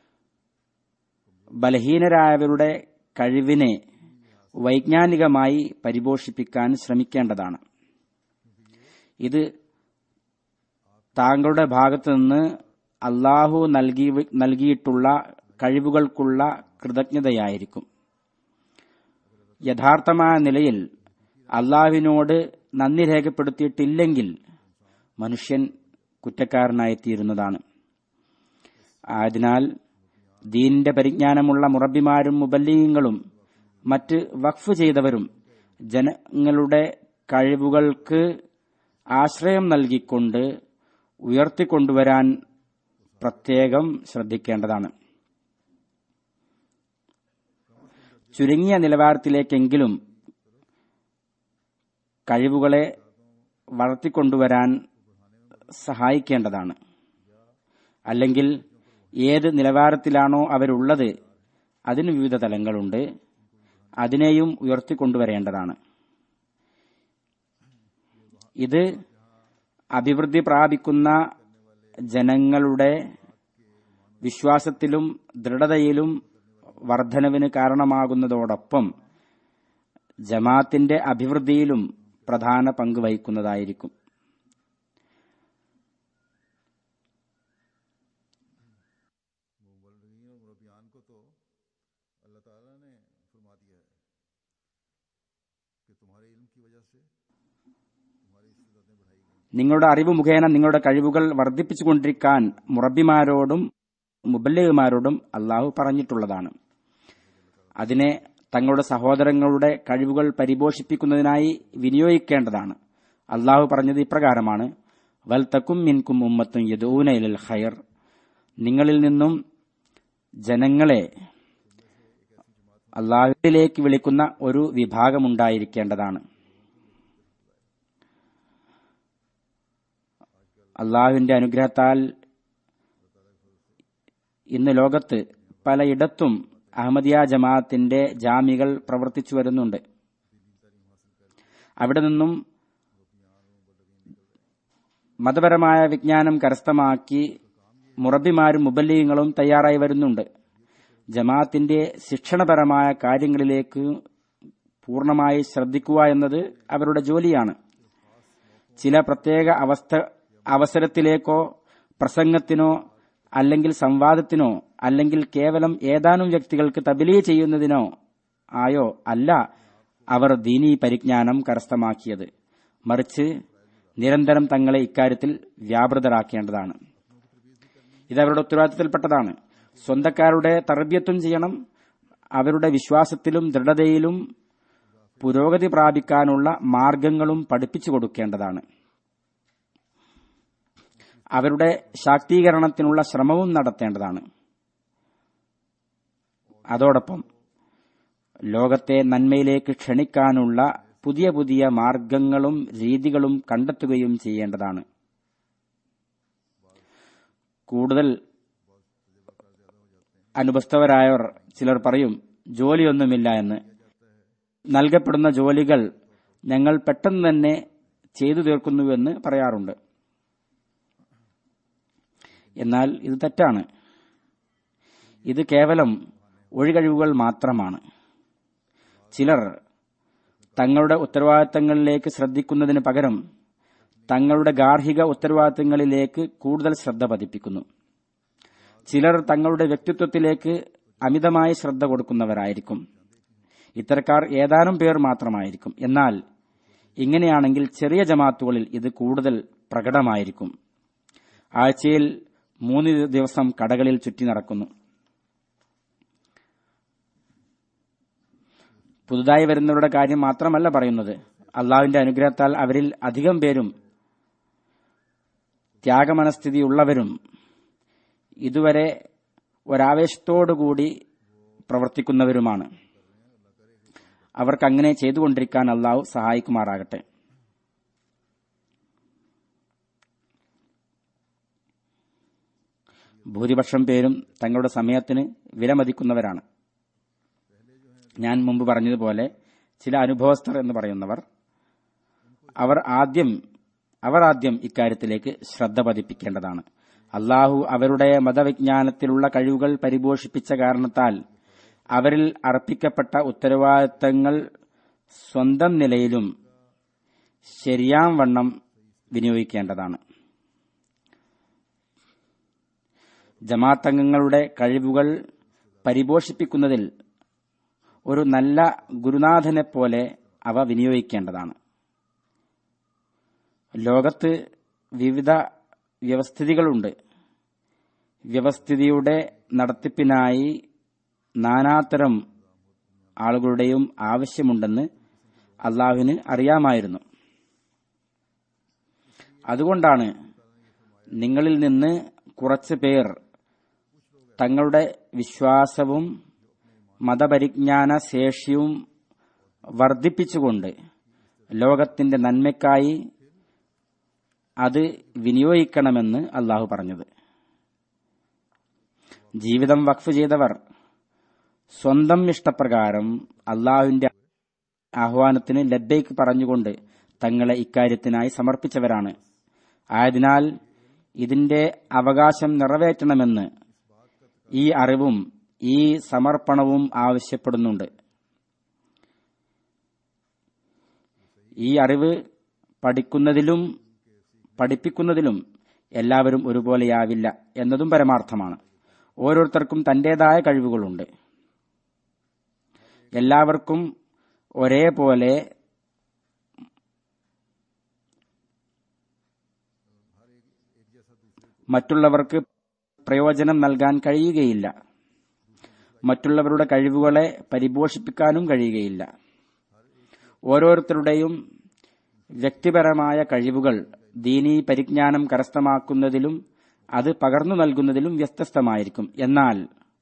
ബലഹീനരായവരുടെ കഴിവിനെ വൈജ്ഞാനികമായി പരിപോഷിപ്പിക്കാൻ ശ്രമിക്കേണ്ടതാണ് ഇത് താങ്കളുടെ ഭാഗത്തു നിന്ന് അള്ളാഹു നൽകി നൽകിയിട്ടുള്ള കഴിവുകൾക്കുള്ള കൃതജ്ഞതയായിരിക്കും യഥാർത്ഥമായ നിലയിൽ അള്ളാഹുവിനോട് നന്ദി രേഖപ്പെടുത്തിയിട്ടില്ലെങ്കിൽ മനുഷ്യൻ കുറ്റക്കാരനായിത്തീരുന്നതാണ് ആയതിനാൽ ദീനിന്റെ പരിജ്ഞാനമുള്ള മുറബിമാരും മുബല്ലീങ്ങളും മറ്റ് വഖഫ് ചെയ്തവരും ജനങ്ങളുടെ കഴിവുകൾക്ക് ആശ്രയം നൽകിക്കൊണ്ട് ഉയർത്തിക്കൊണ്ടുവരാൻ പ്രത്യേകം ശ്രദ്ധിക്കേണ്ടതാണ് ചുരുങ്ങിയ നിലവാരത്തിലേക്കെങ്കിലും കഴിവുകളെ വളർത്തിക്കൊണ്ടുവരാൻ സഹായിക്കേണ്ടതാണ് അല്ലെങ്കിൽ ഏത് നിലവാരത്തിലാണോ അവരുള്ളത് അതിന് വിവിധ തലങ്ങളുണ്ട് അതിനെയും ഉയർത്തിക്കൊണ്ടുവരേണ്ടതാണ് ഇത് അഭിവൃദ്ധി പ്രാപിക്കുന്ന ജനങ്ങളുടെ വിശ്വാസത്തിലും ദൃഢതയിലും വർധനവിന് കാരണമാകുന്നതോടൊപ്പം ജമാത്തിന്റെ അഭിവൃദ്ധിയിലും പ്രധാന പങ്ക് വഹിക്കുന്നതായിരിക്കും मुबलगिन और मुरबियान को तो अल्लाह ताला ने फरमा दिया है कि तुम्हारे इल्म की वजह से तुम्हारी इस्तेदादें बढ़ाई गई നിങ്ങളുടെ അറിവ് മുഖേന നിങ്ങളുടെ കഴിവുകൾ വർദ്ധിപ്പിച്ചുകൊണ്ടിരിക്കാൻ മുറബിമാരോടും മുബല്ലിമാരോടും അള്ളാഹു പറഞ്ഞിട്ടുള്ളതാണ് അതിനെ തങ്ങളുടെ സഹോദരങ്ങളുടെ കഴിവുകൾ പരിപോഷിപ്പിക്കുന്നതിനായി വിനിയോഗിക്കേണ്ടതാണ് അള്ളാഹു പറഞ്ഞത് ഇപ്രകാരമാണ് വൽ തക്കും മിൻകും ഉമ്മത്തും യദൂന ഇലൽ ഖൈർ നിങ്ങളിൽ നിന്നും ജനങ്ങളെ അള്ളാഹുവിലേക്ക് വിളിക്കുന്ന ഒരു വിഭാഗമുണ്ടായിരിക്കേണ്ടതാണ് അള്ളാഹുവിന്റെ അനുഗ്രഹത്താൽ ഇന്ന് ലോകത്ത് പലയിടത്തും അഹമ്മദിയ ജമാഅത്തിന്റെ ജാമികൾ പ്രവർത്തിച്ചു വരുന്നുണ്ട് അവിടെ നിന്നും മതപരമായ വിജ്ഞാനം കരസ്ഥമാക്കി മുറബിമാരും മുബല്ലീങ്ങളും തയ്യാറായി വരുന്നുണ്ട് ജമാഅത്തിന്റെ ശിക്ഷണപരമായ കാര്യങ്ങളിലേക്ക് പൂർണ്ണമായി ശ്രദ്ധിക്കുക എന്നത് അവരുടെ ജോലിയാണ് ചില പ്രത്യേക അവസ്ഥ അവസരത്തിലേക്കോ പ്രസംഗത്തിനോ അല്ലെങ്കിൽ സംവാദത്തിനോ അല്ലെങ്കിൽ കേവലം ഏതാനും വ്യക്തികൾക്ക് തബലീ ചെയ്യുന്നതിനോ ആയോ അല്ല അവർ ദീനീ പരിജ്ഞാനം കരസ്ഥമാക്കിയത് മറിച്ച് നിരന്തരം തങ്ങളെ ഇക്കാര്യത്തിൽ വ്യാപൃതരാക്കേണ്ടതാണ് ഇത് അവരുടെ ഉത്തരവാദിത്തത്തിൽപ്പെട്ടതാണ് സ്വന്തക്കാരുടെ തർബ്യത്വം ചെയ്യണം അവരുടെ വിശ്വാസത്തിലും ദൃഢതയിലും പുരോഗതി പ്രാപിക്കാനുള്ള മാർഗങ്ങളും പഠിപ്പിച്ചു കൊടുക്കേണ്ടതാണ് അവരുടെ ശാക്തീകരണത്തിനുള്ള ശ്രമവും നടത്തേണ്ടതാണ് അതോടൊപ്പം ലോകത്തെ നന്മയിലേക്ക് ക്ഷണിക്കാനുള്ള പുതിയ പുതിയ മാർഗങ്ങളും രീതികളും കണ്ടെത്തുകയും ചെയ്യേണ്ടതാണ് കൂടുതൽ അനുപസ്ഥവരായവർ ചിലർ പറയും ജോലിയൊന്നുമില്ല എന്ന് നൽകപ്പെടുന്ന ജോലികൾ ഞങ്ങൾ പെട്ടെന്ന് തന്നെ ചെയ്തു തീർക്കുന്നുവെന്ന് പറയാറുണ്ട് എന്നാൽ ഇത് തെറ്റാണ് ഇത് കേവലം ഒഴികഴിവുകൾ മാത്രമാണ് ചിലർ തങ്ങളുടെ ഉത്തരവാദിത്തങ്ങളിലേക്ക് ശ്രദ്ധിക്കുന്നതിന് പകരം തങ്ങളുടെ ഗാർഹിക ഉത്തരവാദിത്തങ്ങളിലേക്ക് കൂടുതൽ ശ്രദ്ധ പതിപ്പിക്കുന്നു ചിലർ തങ്ങളുടെ വ്യക്തിത്വത്തിലേക്ക് അമിതമായ ശ്രദ്ധ കൊടുക്കുന്നവരായിരിക്കും ഇത്തരക്കാർ ഏതാനും പേർ മാത്രമായിരിക്കും എന്നാൽ ഇങ്ങനെയാണെങ്കിൽ ചെറിയ ജമാത്തുകളിൽ ഇത് കൂടുതൽ പ്രകടമായിരിക്കും ആഴ്ചയിൽ മൂന്ന് ദിവസം കടകളിൽ ചുറ്റി നടക്കുന്നു പുതുതായി വരുന്നവരുടെ കാര്യം മാത്രമല്ല പറയുന്നത് അള്ളാഹുവിന്റെ അനുഗ്രഹത്താൽ അവരിൽ അധികം പേരും ത്യാഗമനസ്ഥിതിയുള്ളവരും ഇതുവരെ ഒരാവേശത്തോടുകൂടി പ്രവർത്തിക്കുന്നവരുമാണ് അവർക്ക് അങ്ങനെ ചെയ്തുകൊണ്ടിരിക്കാൻ അള്ളാഹു സഹായിക്കുമാറാകട്ടെ ഭൂരിപക്ഷം പേരും തങ്ങളുടെ സമയത്തിന് വിലമതിക്കുന്നവരാണ് ഞാൻ മുമ്പ് പറഞ്ഞതുപോലെ ചില അനുഭവസ്ഥർ എന്ന് പറയുന്നവർ അവർ ആദ്യം അവർ ആദ്യം ഇക്കാര്യത്തിലേക്ക് ശ്രദ്ധ പതിപ്പിക്കേണ്ടതാണ് അള്ളാഹു അവരുടെ മതവിജ്ഞാനത്തിലുള്ള കഴിവുകൾ പരിപോഷിപ്പിച്ച കാരണത്താൽ അവരിൽ അർപ്പിക്കപ്പെട്ട ഉത്തരവാദിത്തങ്ങൾ സ്വന്തം നിലയിലും ശരിയാം വണ്ണം വിനിയോഗിക്കേണ്ടതാണ് ജമാത്തംഗങ്ങളുടെ കഴിവുകൾ പരിപോഷിപ്പിക്കുന്നതിൽ ഒരു നല്ല ഗുരുനാഥനെപ്പോലെ അവ വിനിയോഗിക്കേണ്ടതാണ് ലോകത്ത് വിവിധ വ്യവസ്ഥിതികളുണ്ട് വ്യവസ്ഥിതിയുടെ നടത്തിപ്പിനായി നാനാതരം ആളുകളുടെയും ആവശ്യമുണ്ടെന്ന് അള്ളാഹുവിന് അറിയാമായിരുന്നു അതുകൊണ്ടാണ് നിങ്ങളിൽ നിന്ന് കുറച്ച് പേർ തങ്ങളുടെ വിശ്വാസവും മതപരിജ്ഞാന ശേഷിയും വർദ്ധിപ്പിച്ചുകൊണ്ട് ലോകത്തിന്റെ നന്മയ്ക്കായി അത് വിനിയോഗിക്കണമെന്ന് അള്ളാഹു പറഞ്ഞത് ജീവിതം വഖഫ് ചെയ്തവർ സ്വന്തം ഇഷ്ടപ്രകാരം അള്ളാഹുവിന്റെ ആഹ്വാനത്തിന് ലബ്ബൈക്ക് പറഞ്ഞുകൊണ്ട് തങ്ങളെ ഇക്കാര്യത്തിനായി സമർപ്പിച്ചവരാണ് ആയതിനാൽ ഇതിന്റെ അവകാശം നിറവേറ്റണമെന്ന് ഈ അറിവും ഈ സമർപ്പണവും ആവശ്യപ്പെടുന്നുണ്ട് ഈ അറിവ് പഠിക്കുന്നതിലും പഠിപ്പിക്കുന്നതിലും എല്ലാവരും ഒരുപോലെയാവില്ല എന്നതും പരമാർത്ഥമാണ് ഓരോരുത്തർക്കും തന്റേതായ കഴിവുകളുണ്ട് എല്ലാവർക്കും ഒരേപോലെ മറ്റുള്ളവർക്ക് പ്രയോജനം നൽകാൻ കഴിയുകയില്ല മറ്റുള്ളവരുടെ കഴിവുകളെ പരിപോഷിപ്പിക്കാനും കഴിയുകയില്ല ഓരോരുത്തരുടെയും വ്യക്തിപരമായ കഴിവുകൾ ദീനീ പരിജ്ഞാനം കരസ്ഥമാക്കുന്നതിലും അത് പകർന്നു നൽകുന്നതിലും വ്യത്യസ്തമായിരിക്കും എന്നാൽ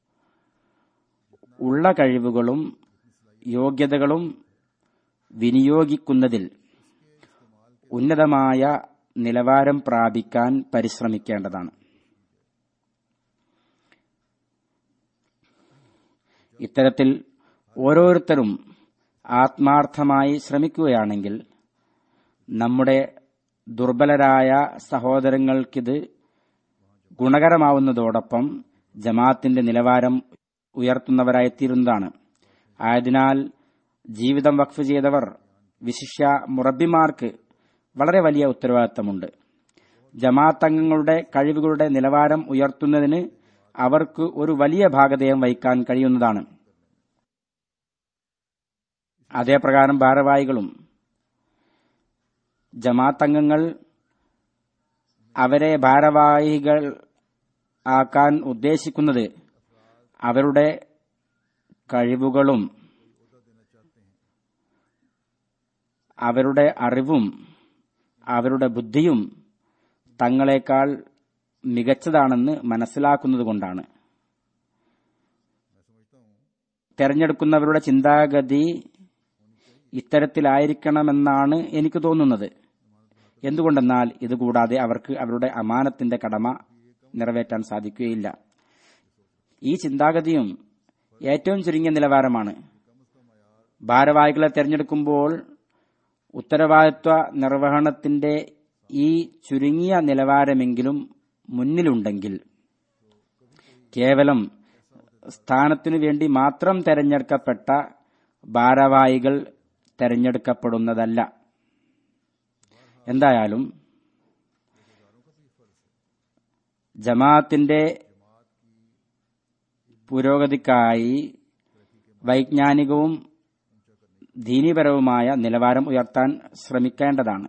ഉള്ള കഴിവുകളും യോഗ്യതകളും വിനിയോഗിക്കുന്നതിൽ ഉന്നതമായ നിലവാരം പ്രാപിക്കാൻ പരിശ്രമിക്കേണ്ടതാണ് ഇത്തരത്തിൽ ഓരോരുത്തരും ആത്മാർത്ഥമായി ശ്രമിക്കുകയാണെങ്കിൽ നമ്മുടെ ദുർബലരായ സഹോദരങ്ങൾക്കിത് ഗുണകരമാവുന്നതോടൊപ്പം ജമാഅത്തിന്റെ നിലവാരം ഉയർത്തുന്നവരായിത്തീരുന്നതാണ് ആയതിനാൽ ജീവിതം വഖഫ് ചെയ്തവർ വിശിഷ്യ മുറബിമാർക്ക് വളരെ വലിയ ഉത്തരവാദിത്തമുണ്ട് ജമാഅത്ത് അംഗങ്ങളുടെ കഴിവുകളുടെ നിലവാരം ഉയർത്തുന്നതിന് അവർക്ക് ഒരു വലിയ ഭാഗധേയം വഹിക്കാൻ കഴിയുന്നതാണ് അതേപ്രകാരം ഭാരവാഹികളും ജമാത്തംഗങ്ങൾ അവരെ ഭാരവാഹികൾ ആക്കാൻ ഉദ്ദേശിക്കുന്നത് അവരുടെ കഴിവുകളും അവരുടെ അറിവും അവരുടെ ബുദ്ധിയും തങ്ങളെക്കാൾ മികച്ചതാണെന്ന് മനസ്സിലാക്കുന്നതുകൊണ്ടാണ് തെരഞ്ഞെടുക്കുന്നവരുടെ ചിന്താഗതി ഇത്തരത്തിലായിരിക്കണമെന്നാണ് എനിക്ക് തോന്നുന്നത് എന്തുകൊണ്ടെന്നാൽ ഇതുകൂടാതെ അവർക്ക് അവരുടെ അമാനത്തിന്റെ കടമ നിറവേറ്റാൻ സാധിക്കുകയില്ല ഈ ചിന്താഗതിയും ഏറ്റവും ചുരുങ്ങിയ നിലവാരമാണ് ഭാരവാഹികളെ തെരഞ്ഞെടുക്കുമ്പോൾ ഉത്തരവാദിത്വ നിർവഹണത്തിന്റെ ഈ ചുരുങ്ങിയ നിലവാരമെങ്കിലും മുന്നിലുണ്ടെങ്കിൽ കേവലം സ്ഥാനത്തിനു വേണ്ടി മാത്രം തെരഞ്ഞെടുക്കപ്പെട്ട ഭാരവാഹികൾ തെരഞ്ഞെടുക്കപ്പെടുന്നതല്ല എന്തായാലും ജമാഅത്തിന്റെ പുരോഗതിക്കായി വൈജ്ഞാനികവും ദീനീപരവുമായ നിലവാരം ഉയർത്താൻ ശ്രമിക്കേണ്ടതാണ്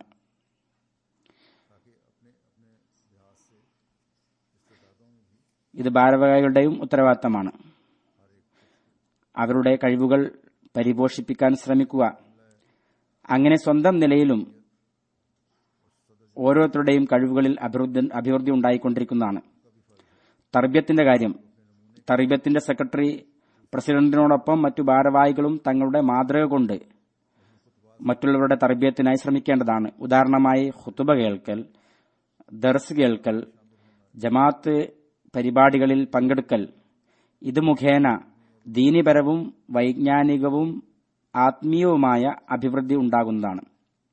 ഇത് ഭാരവാഹികളുടെയും ഉത്തരവാദിത്തമാണ് അവരുടെ കഴിവുകൾ പരിപോഷിപ്പിക്കാൻ ശ്രമിക്കുക അങ്ങനെ സ്വന്തം നിലയിലും ഓരോരുത്തരുടെയും കഴിവുകളിൽ അഭിവൃദ്ധി അഭിവൃദ്ധി ഉണ്ടായിക്കൊണ്ടിരിക്കുന്നതാണ് തർബ്യത്തിന്റെ കാര്യം തർബ്യത്തിന്റെ സെക്രട്ടറി പ്രസിഡന്റിനോടൊപ്പം മറ്റു ഭാരവാഹികളും തങ്ങളുടെ മാതൃക കൊണ്ട് മറ്റുള്ളവരുടെ തർബ്യത്തിനായി ശ്രമിക്കേണ്ടതാണ് ഉദാഹരണമായി ഹുത്തുബ കേൾക്കൽ ദർസ് കേൾക്കൽ ജമാഅത്ത് പരിപാടികളിൽ പങ്കെടുക്കൽ ഇത് മുഖേന ദീനിപരവും വൈജ്ഞാനികവും ആത്മീയവുമായ അഭിവൃദ്ധി ഉണ്ടാകുന്നതാണ്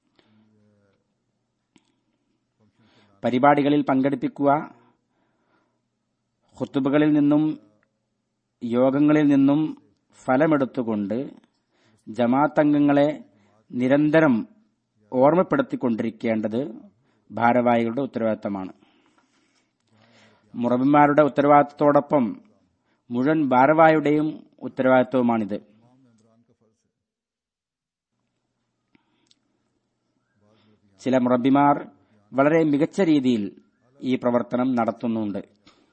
പരിപാടികളിൽ പങ്കെടുപ്പിക്കുക ഹുത്തുബകളിൽ നിന്നും യോഗങ്ങളിൽ നിന്നും ഫലമെടുത്തുകൊണ്ട് ജമാഅത്ത് അംഗങ്ങളെ നിരന്തരം ഓർമ്മപ്പെടുത്തിക്കൊണ്ടിരിക്കേണ്ടത് ഭാരവാഹികളുടെ ഉത്തരവാദിത്തമാണ് മുറബിമാരുടെ ഉത്തരവാദിത്തത്തോടൊപ്പം മുഴുവൻ ഭാരവാഹിയുടെയും ഉത്തരവാദിത്വമാണിത് ചില മുറബിമാർ വളരെ മികച്ച രീതിയിൽ ഈ പ്രവർത്തനം നടത്തുന്നുണ്ട്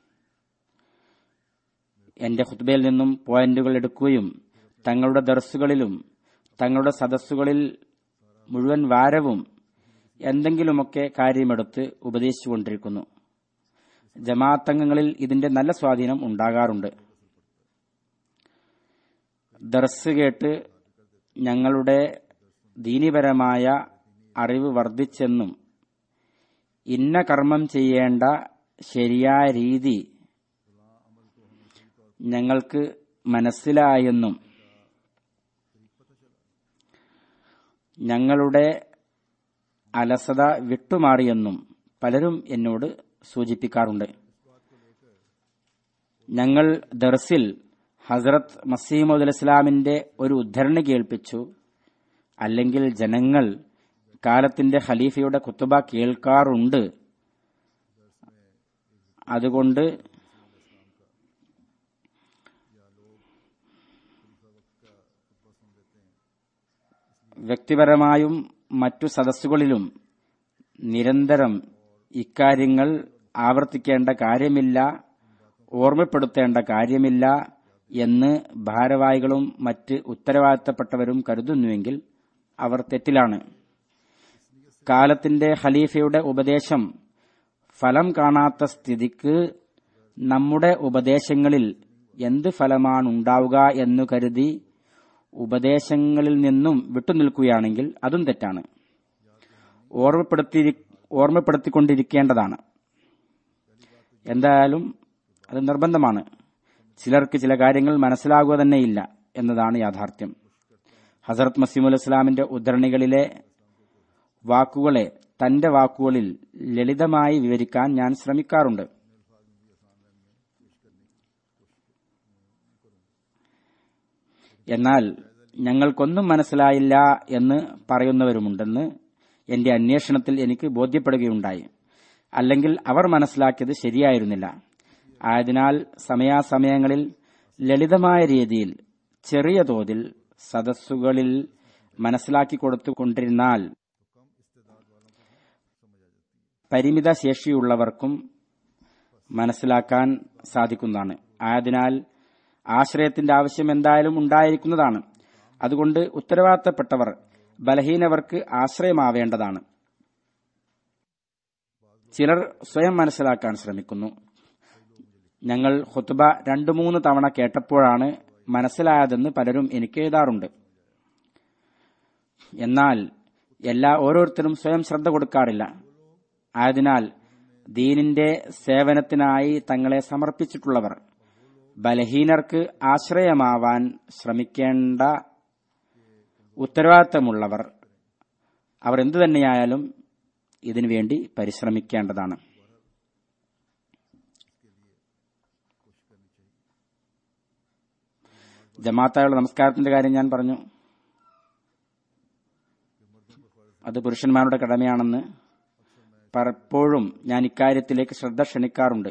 എന്റെ ഖുത്ബയിൽ നിന്നും പോയിന്റുകൾ എടുക്കുകയും തങ്ങളുടെ ദർസുകളിലും തങ്ങളുടെ സദസ്സുകളിൽ മുഴുവൻ വാരവും എന്തെങ്കിലുമൊക്കെ കാര്യമെടുത്ത് ഉപദേശിച്ചുകൊണ്ടിരിക്കുന്നു ജമാഅത്തംഗങ്ങളിൽ ഇതിന്റെ നല്ല സ്വാധീനം ഉണ്ടാകാറുണ്ട് ദർസ് കേട്ട് ഞങ്ങളുടെ ദീനിപരമായ അറിവ് വർദ്ധിച്ചെന്നും ഇന്ന കർമ്മം ചെയ്യേണ്ട ശരിയായ രീതി ഞങ്ങൾക്ക് മനസ്സിലായെന്നും ഞങ്ങളുടെ അലസത വിട്ടുമാറിയെന്നും പലരും എന്നോട് സൂചിപ്പിക്കാറുണ്ട് ഞങ്ങൾ ദർസിൽ ഹസ്രത്ത് മസീമുദ് ഇസ്ലാമിന്റെ ഒരു ഉദ്ധരണി കേൾപ്പിച്ചു അല്ലെങ്കിൽ ജനങ്ങൾ കാലത്തിന്റെ ഖലീഫയുടെ കുത്തുബ കേൾക്കാറുണ്ട് അതുകൊണ്ട് വ്യക്തിപരമായും മറ്റു സദസ്സുകളിലും നിരന്തരം ഇക്കാര്യങ്ങൾ ആവർത്തിക്കേണ്ട കാര്യമില്ല ഓർമ്മപ്പെടുത്തേണ്ട കാര്യമില്ല എന്ന് ഭാരവാഹികളും മറ്റ് ഉത്തരവാദിത്തപ്പെട്ടവരും കരുതുന്നുവെങ്കിൽ അവർ തെറ്റിലാണ് കാലത്തിന്റെ ഖലീഫയുടെ ഉപദേശം ഫലം കാണാത്ത സ്ഥിതിക്ക് നമ്മുടെ ഉപദേശങ്ങളിൽ എന്ത് ഫലമാണ് ഉണ്ടാവുക എന്നു കരുതി ഉപദേശങ്ങളിൽ നിന്നും വിട്ടുനിൽക്കുകയാണെങ്കിൽ അതും തെറ്റാണ് ഓർമ്മപ്പെടുത്തി ഓർമ്മപ്പെടുത്തിക്കൊണ്ടിരിക്കേണ്ടതാണ് എന്തായാലും അത് നിർബന്ധമാണ് ചിലർക്ക് ചില കാര്യങ്ങൾ മനസ്സിലാകുക തന്നെയില്ല എന്നതാണ് യാഥാർത്ഥ്യം ഹസരത് മസീമുൽ ഇസ്ലാമിന്റെ ഉദ്ധരണികളിലെ വാക്കുകളെ തന്റെ വാക്കുകളിൽ ലളിതമായി വിവരിക്കാൻ ഞാൻ ശ്രമിക്കാറുണ്ട് എന്നാൽ ഞങ്ങൾക്കൊന്നും മനസ്സിലായില്ല എന്ന് പറയുന്നവരുമുണ്ടെന്ന് എന്റെ അന്വേഷണത്തിൽ എനിക്ക് ബോധ്യപ്പെടുകയുണ്ടായി അല്ലെങ്കിൽ അവർ മനസ്സിലാക്കിയത് ശരിയായിരുന്നില്ല ആയതിനാൽ സമയാസമയങ്ങളിൽ ലളിതമായ രീതിയിൽ ചെറിയ തോതിൽ സദസ്സുകളിൽ മനസ്സിലാക്കി കൊടുത്തുകൊണ്ടിരുന്നാൽ പരിമിത ശേഷിയുള്ളവർക്കും മനസ്സിലാക്കാൻ സാധിക്കുന്നതാണ് ആയതിനാൽ ആശ്രയത്തിന്റെ ആവശ്യം എന്തായാലും ഉണ്ടായിരിക്കുന്നതാണ് അതുകൊണ്ട് ഉത്തരവാദിത്തപ്പെട്ടവർ ബലഹീനവർക്ക് ആശ്രയമാവേണ്ടതാണ് ചിലർ സ്വയം മനസ്സിലാക്കാൻ ശ്രമിക്കുന്നു ഞങ്ങൾ ഹുത്തുബ രണ്ടു മൂന്ന് തവണ കേട്ടപ്പോഴാണ് മനസ്സിലായതെന്ന് പലരും എനിക്ക് എഴുതാറുണ്ട് എന്നാൽ എല്ലാ ഓരോരുത്തരും സ്വയം ശ്രദ്ധ കൊടുക്കാറില്ല ആയതിനാൽ ദീനിന്റെ സേവനത്തിനായി തങ്ങളെ സമർപ്പിച്ചിട്ടുള്ളവർ ബലഹീനർക്ക് ആശ്രയമാവാൻ ശ്രമിക്കേണ്ട ഉത്തരവാദിത്തമുള്ളവർ അവർ എന്തു തന്നെയായാലും ഇതിനു വേണ്ടി പരിശ്രമിക്കേണ്ടതാണ് ജമാഅത്തായുള്ള നമസ്കാരത്തിന്റെ കാര്യം ഞാൻ പറഞ്ഞു അത് പുരുഷന്മാരുടെ കടമയാണെന്ന് പലപ്പോഴും ഞാൻ ഇക്കാര്യത്തിലേക്ക് ശ്രദ്ധ ക്ഷണിക്കാറുണ്ട്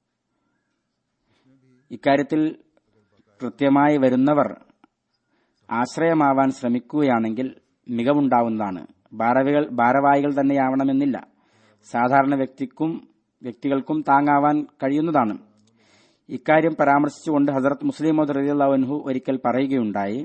ഇക്കാര്യത്തിൽ കൃത്യമായി വരുന്നവർ ആശ്രയമാവാൻ ശ്രമിക്കുകയാണെങ്കിൽ മികവുണ്ടാവുന്നതാണ് ഭാരവികൾ ഭാരവാഹികൾ തന്നെയാവണമെന്നില്ല സാധാരണ വ്യക്തിക്കും വ്യക്തികൾക്കും താങ്ങാവാൻ കഴിയുന്നതാണ് ഇക്കാര്യം പരാമർശിച്ചുകൊണ്ട് ഹസരത്ത് മുസ്ലിം റളിയല്ലാഹു ഒരിക്കൽ പറയുകയുണ്ടായി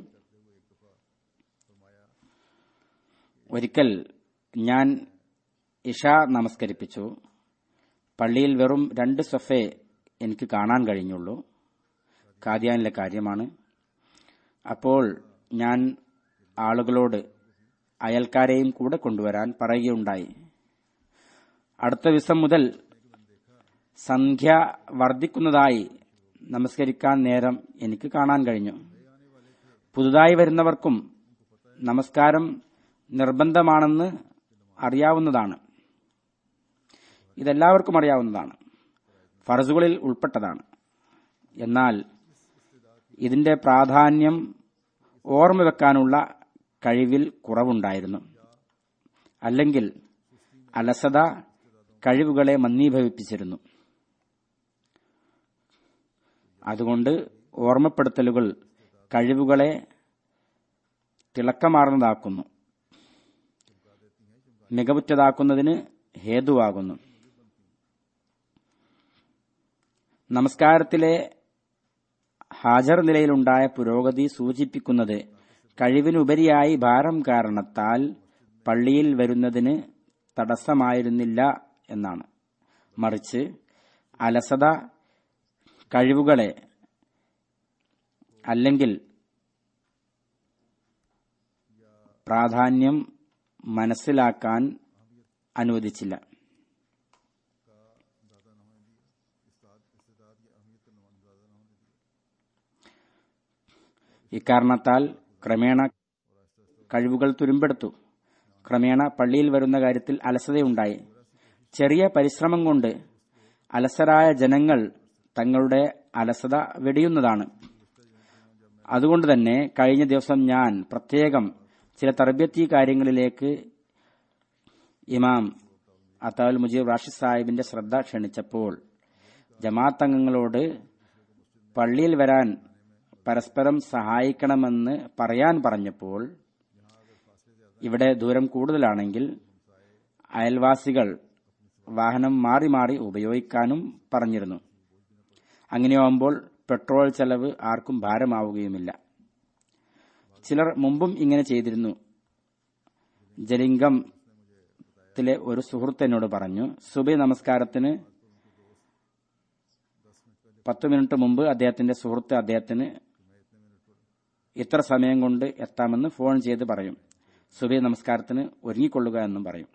ഒരിക്കൽ ഞാൻ ഇഷ നമസ്കരിപ്പിച്ചു പള്ളിയിൽ വെറും രണ്ട് സൊഫേ എനിക്ക് കാണാൻ കഴിഞ്ഞുള്ളൂ കാദ്യാനിലെ കാര്യമാണ് അപ്പോൾ ഞാൻ ആളുകളോട് അയൽക്കാരെയും കൂടെ കൊണ്ടുവരാൻ പറയുകയുണ്ടായി അടുത്ത ദിവസം മുതൽ സംഖ്യ വർദ്ധിക്കുന്നതായി നമസ്കരിക്കാൻ നേരം എനിക്ക് കാണാൻ കഴിഞ്ഞു പുതുതായി വരുന്നവർക്കും നമസ്കാരം നിർബന്ധമാണെന്ന് അറിയാവുന്നതാണ് ഇതെല്ലാവർക്കും അറിയാവുന്നതാണ് ഫറസുകളിൽ ഉൾപ്പെട്ടതാണ് എന്നാൽ ഇതിന്റെ പ്രാധാന്യം ഓർമ്മ വെക്കാനുള്ള കഴിവിൽ കുറവുണ്ടായിരുന്നു അല്ലെങ്കിൽ അലസത കഴിവുകളെ മന്ദീഭവിപ്പിച്ചിരുന്നു അതുകൊണ്ട് ഓർമ്മപ്പെടുത്തലുകൾ കഴിവുകളെ തിളക്കമാർന്നതാക്കുന്നു മികവുറ്റതാക്കുന്നതിന് ഹേതുവാകുന്നു നമസ്കാരത്തിലെ ഹാജർ നിലയിലുണ്ടായ പുരോഗതി സൂചിപ്പിക്കുന്നത് കഴിവിനുപരിയായി ഭാരം കാരണത്താൽ പള്ളിയിൽ വരുന്നതിന് തടസ്സമായിരുന്നില്ല എന്നാണ് മറിച്ച് അലസത കഴിവുകളെ അല്ലെങ്കിൽ പ്രാധാന്യം മനസ്സിലാക്കാൻ അനുവദിച്ചില്ല ഇക്കാരണത്താൽ ക്രമേണ കഴിവുകൾ തുരുമ്പെടുത്തു ക്രമേണ പള്ളിയിൽ വരുന്ന കാര്യത്തിൽ അലസതയുണ്ടായി ചെറിയ പരിശ്രമം കൊണ്ട് അലസരായ ജനങ്ങൾ തങ്ങളുടെ അലസത വെടിയുന്നതാണ് അതുകൊണ്ട് തന്നെ കഴിഞ്ഞ ദിവസം ഞാൻ പ്രത്യേകം ചില തർബ്യത്തി കാര്യങ്ങളിലേക്ക് ഇമാം അത്താൽ മുജീബ് റാഷിദ് സാഹിബിന്റെ ശ്രദ്ധ ക്ഷണിച്ചപ്പോൾ ജമാഅത്ത് അംഗങ്ങളോട് പള്ളിയിൽ വരാൻ പരസ്പരം സഹായിക്കണമെന്ന് പറയാൻ പറഞ്ഞപ്പോൾ ഇവിടെ ദൂരം കൂടുതലാണെങ്കിൽ അയൽവാസികൾ വാഹനം മാറി മാറി ഉപയോഗിക്കാനും പറഞ്ഞിരുന്നു അങ്ങനെയാവുമ്പോൾ പെട്രോൾ ചെലവ് ആർക്കും ഭാരമാവുകയുമില്ല ചിലർ മുമ്പും ഇങ്ങനെ ചെയ്തിരുന്നു ജലിംഗത്തിലെ ഒരു സുഹൃത്ത് എന്നോട് പറഞ്ഞു സുബൈ നമസ്കാരത്തിന് പത്ത് മിനിറ്റ് മുമ്പ് അദ്ദേഹത്തിന്റെ സുഹൃത്ത് അദ്ദേഹത്തിന് ഇത്ര സമയം കൊണ്ട് എത്താമെന്ന് ഫോൺ ചെയ്ത് പറയും സുബൈ നമസ്കാരത്തിന് ഒരുങ്ങിക്കൊള്ളുക എന്നും പറയും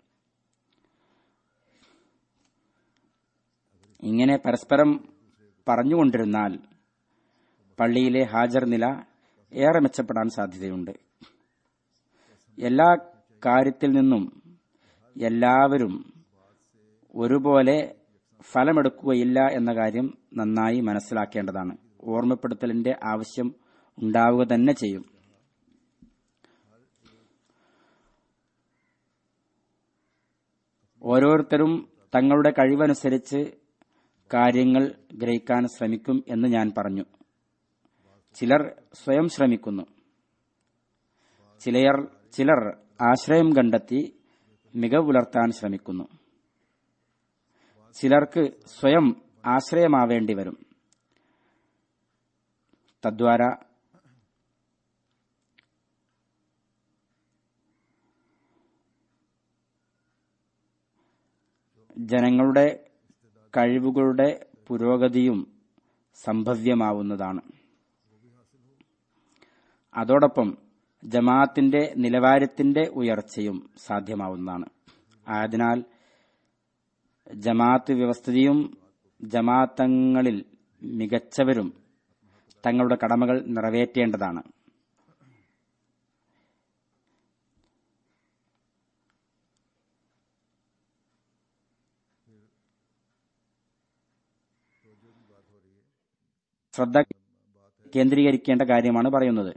ഇങ്ങനെ പരസ്പരം പറഞ്ഞുകൊണ്ടിരുന്നാൽ പള്ളിയിലെ ഹാജർ നില ഏറെ മെച്ചപ്പെടാൻ സാധ്യതയുണ്ട് എല്ലാ കാര്യത്തിൽ നിന്നും എല്ലാവരും ഒരുപോലെ ഫലമെടുക്കുകയില്ല എന്ന കാര്യം നന്നായി മനസ്സിലാക്കേണ്ടതാണ് ഓർമ്മപ്പെടുത്തലിന്റെ ആവശ്യം ഉണ്ടാവുക തന്നെ ചെയ്യും ഓരോരുത്തരും തങ്ങളുടെ കഴിവനുസരിച്ച് കാര്യങ്ങൾ ഗ്രഹിക്കാൻ ശ്രമിക്കും എന്ന് ഞാൻ പറഞ്ഞു ചിലർ സ്വയം ശ്രമിക്കുന്നു ചിലർ ചിലർ ആശ്രയം കണ്ടെത്തി മികവ് പുലർത്താൻ ശ്രമിക്കുന്നു ചിലർക്ക് സ്വയം ആശ്രയമാവേണ്ടി വരും തദ്വാര ജനങ്ങളുടെ കഴിവുകളുടെ പുരോഗതിയും സംഭവ്യമാവുന്നതാണ് അതോടൊപ്പം ജമാഅത്തിന്റെ നിലവാരത്തിന്റെ ഉയർച്ചയും സാധ്യമാവുന്നതാണ് ആയതിനാൽ ജമാഅത്ത് വ്യവസ്ഥിതിയും ജമാഅത്തങ്ങളിൽ മികച്ചവരും തങ്ങളുടെ കടമകൾ നിറവേറ്റേണ്ടതാണ് ശ്രദ്ധ കേന്ദ്രീകരിക്കേണ്ട കാര്യമാണ് പറയുന്നത്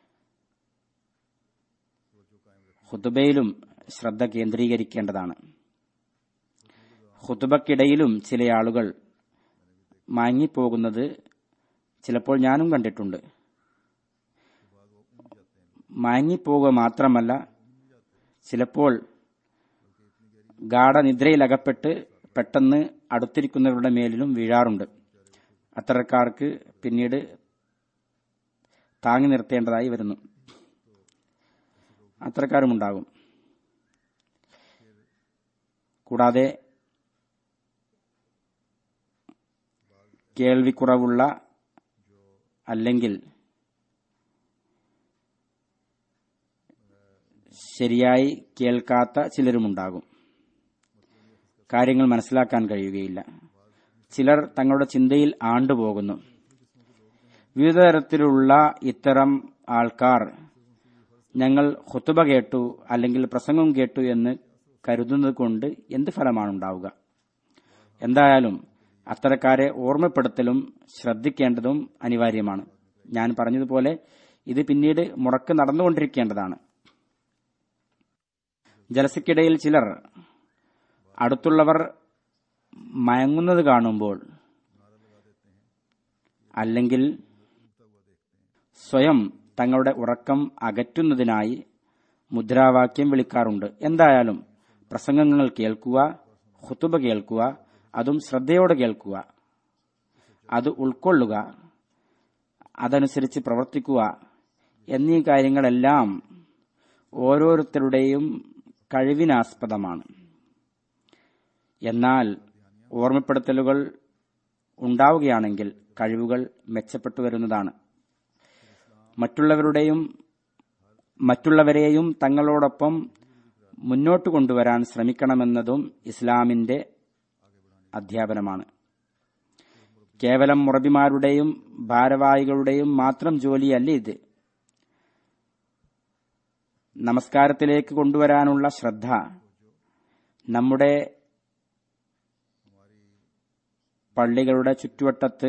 ഹുതുബയിലും ശ്രദ്ധ കേന്ദ്രീകരിക്കേണ്ടതാണ് ഹുതുബക്കിടയിലും ചില ആളുകൾ മാങ്ങിപ്പോകുന്നത് ചിലപ്പോൾ ഞാനും കണ്ടിട്ടുണ്ട് മാങ്ങിപ്പോവുക മാത്രമല്ല ചിലപ്പോൾ ഗാഠനിദ്രയിലകപ്പെട്ട് പെട്ടെന്ന് അടുത്തിരിക്കുന്നവരുടെ മേലിലും വീഴാറുണ്ട് അത്തരക്കാർക്ക് പിന്നീട് താങ്ങി നിർത്തേണ്ടതായി വരുന്നു അത്തരക്കാരുമുണ്ടാകും കൂടാതെ കേൾവിക്കുറവുള്ള അല്ലെങ്കിൽ ശരിയായി കേൾക്കാത്ത ചിലരുമുണ്ടാകും കാര്യങ്ങൾ മനസ്സിലാക്കാൻ കഴിയുകയില്ല ചിലർ തങ്ങളുടെ ചിന്തയിൽ ആണ്ടുപോകുന്നു വിവിധ തരത്തിലുള്ള ഇത്തരം ആൾക്കാർ ഞങ്ങൾ ഹുത്തുബ കേട്ടു അല്ലെങ്കിൽ പ്രസംഗം കേട്ടു എന്ന് കരുതുന്നത് കൊണ്ട് എന്ത് ഫലമാണ് ഉണ്ടാവുക എന്തായാലും അത്തരക്കാരെ ഓർമ്മപ്പെടുത്തലും ശ്രദ്ധിക്കേണ്ടതും അനിവാര്യമാണ് ഞാൻ പറഞ്ഞതുപോലെ ഇത് പിന്നീട് മുറക്ക് നടന്നുകൊണ്ടിരിക്കേണ്ടതാണ് ജലസയ്ക്കിടയിൽ ചിലർ അടുത്തുള്ളവർ മയങ്ങുന്നത് കാണുമ്പോൾ അല്ലെങ്കിൽ സ്വയം തങ്ങളുടെ ഉറക്കം അകറ്റുന്നതിനായി മുദ്രാവാക്യം വിളിക്കാറുണ്ട് എന്തായാലും പ്രസംഗങ്ങൾ കേൾക്കുക ഹുത്തുബ കേൾക്കുക അതും ശ്രദ്ധയോടെ കേൾക്കുക അത് ഉൾക്കൊള്ളുക അതനുസരിച്ച് പ്രവർത്തിക്കുക എന്നീ കാര്യങ്ങളെല്ലാം ഓരോരുത്തരുടെയും കഴിവിനാസ്പദമാണ് എന്നാൽ ഓർമ്മപ്പെടുത്തലുകൾ ഉണ്ടാവുകയാണെങ്കിൽ കഴിവുകൾ മെച്ചപ്പെട്ടു വരുന്നതാണ് മറ്റുള്ളവരുടെയും മറ്റുള്ളവരെയും തങ്ങളോടൊപ്പം മുന്നോട്ട് കൊണ്ടുവരാൻ ശ്രമിക്കണമെന്നതും ഇസ്ലാമിന്റെ അധ്യാപനമാണ് കേവലം മുറബിമാരുടെയും ഭാരവാഹികളുടെയും മാത്രം ജോലിയല്ല ഇത് നമസ്കാരത്തിലേക്ക് കൊണ്ടുവരാനുള്ള ശ്രദ്ധ നമ്മുടെ പള്ളികളുടെ ചുറ്റുവട്ടത്ത്